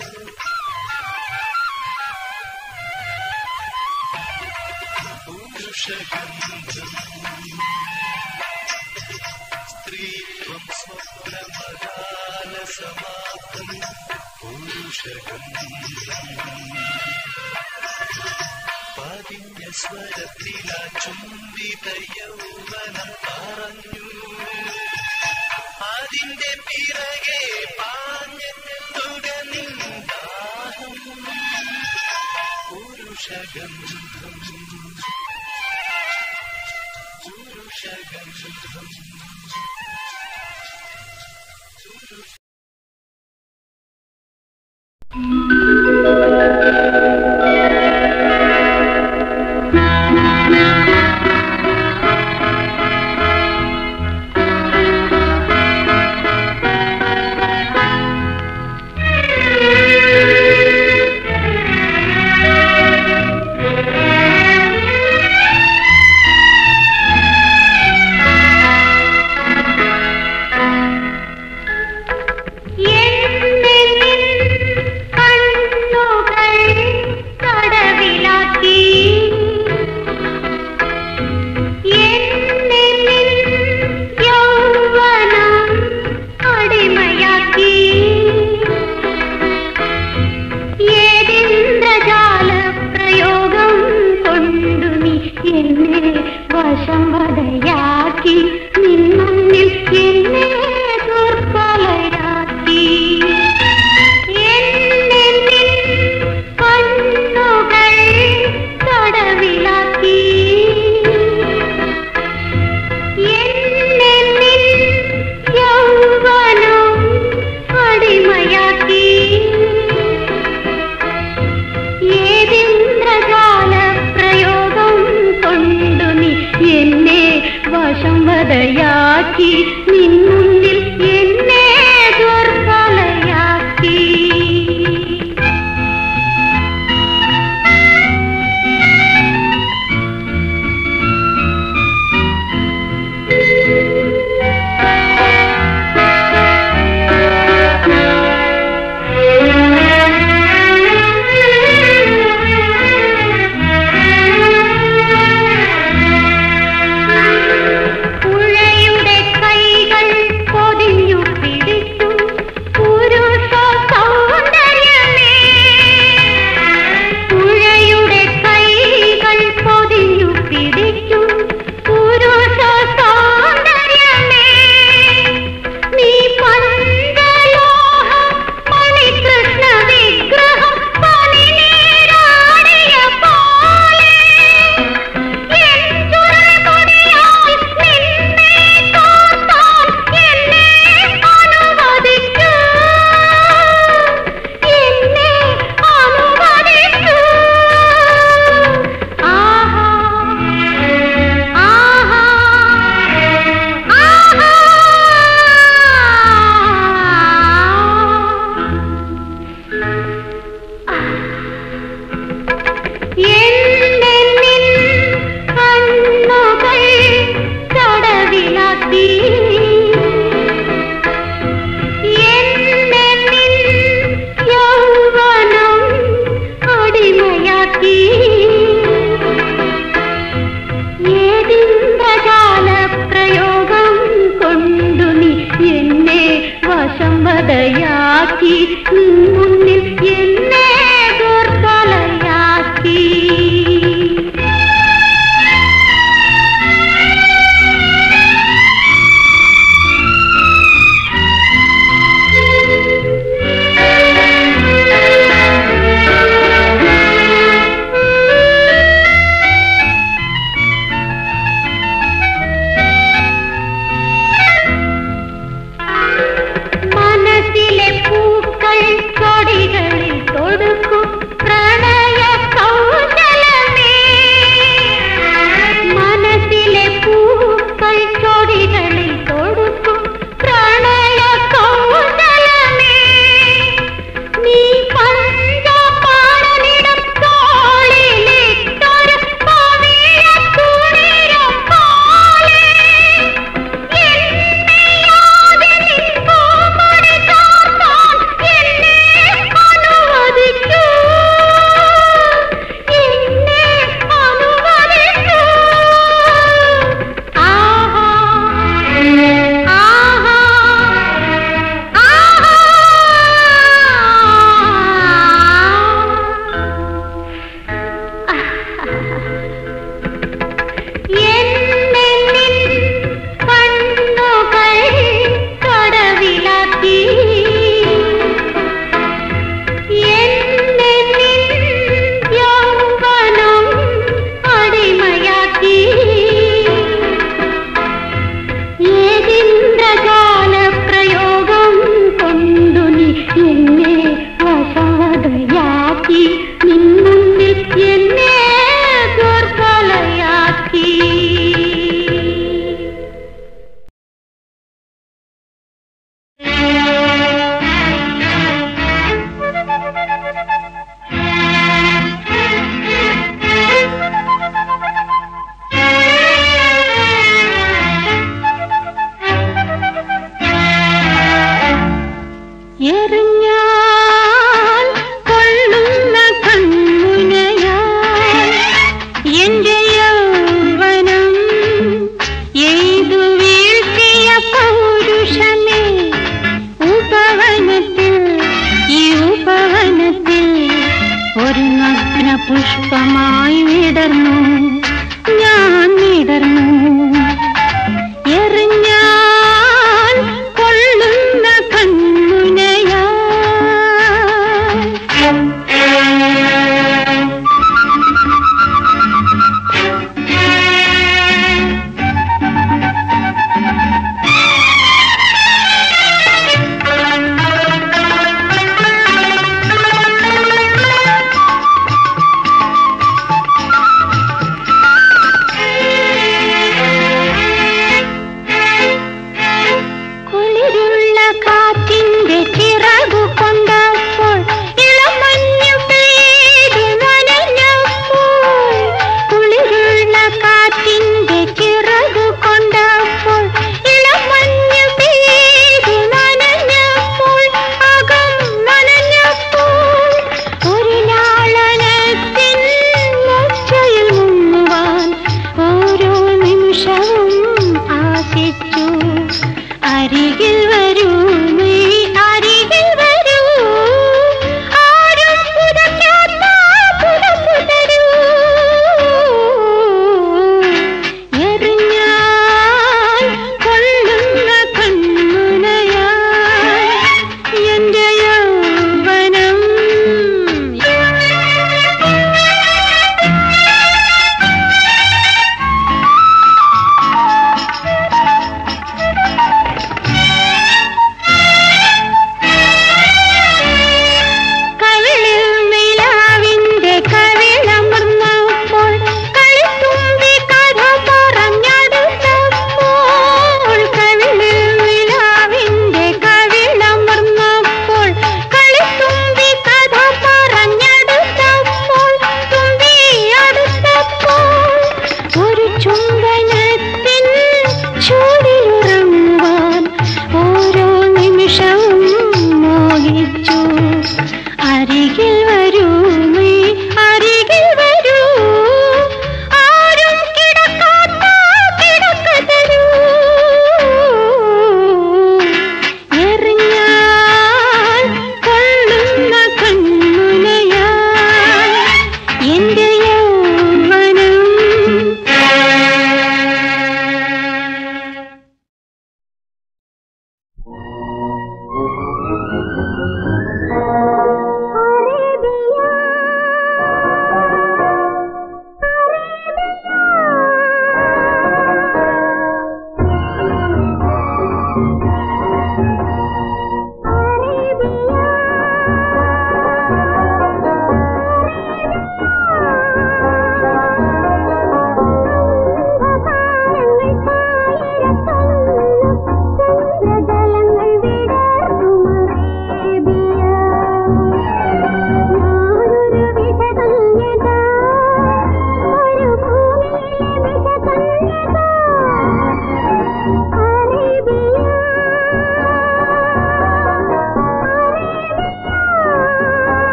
പുരുഷഗന്ധം സ്ത്രീത്വം സ്വപ്നമകാലസമാപ്തം പുരുഷഗന്ധം പതിഞ്ഞ സ്വരത്തില ചുംബിത യൗവനം പറഞ്ഞു അതിന്റെ പിറകെ പാഞ്ഞെത്തുക നിന്ദാഹം പുരുഷഗന്ധം പുരുഷഗന്ധം വശം വതയാക്കി നിന്നുള്ളിൽ എന്നെ ദുർബലയാക്കി എന്നെന്നിൽ കണ്ണുകൾ തടവിലാക്കി എന്നെന്നിൽ യൗവനം അടിമയാക്കി ഏതിന്ദ്രജാല പ്രയോഗം കൊണ്ടു നീ എന്നെ വശംവതയാക്കി നിന്നുള്ളിൽ എന്നെ ദുർബലയാക്കി പുഴയുടെ കൈകൾ പൊതി നിന്നു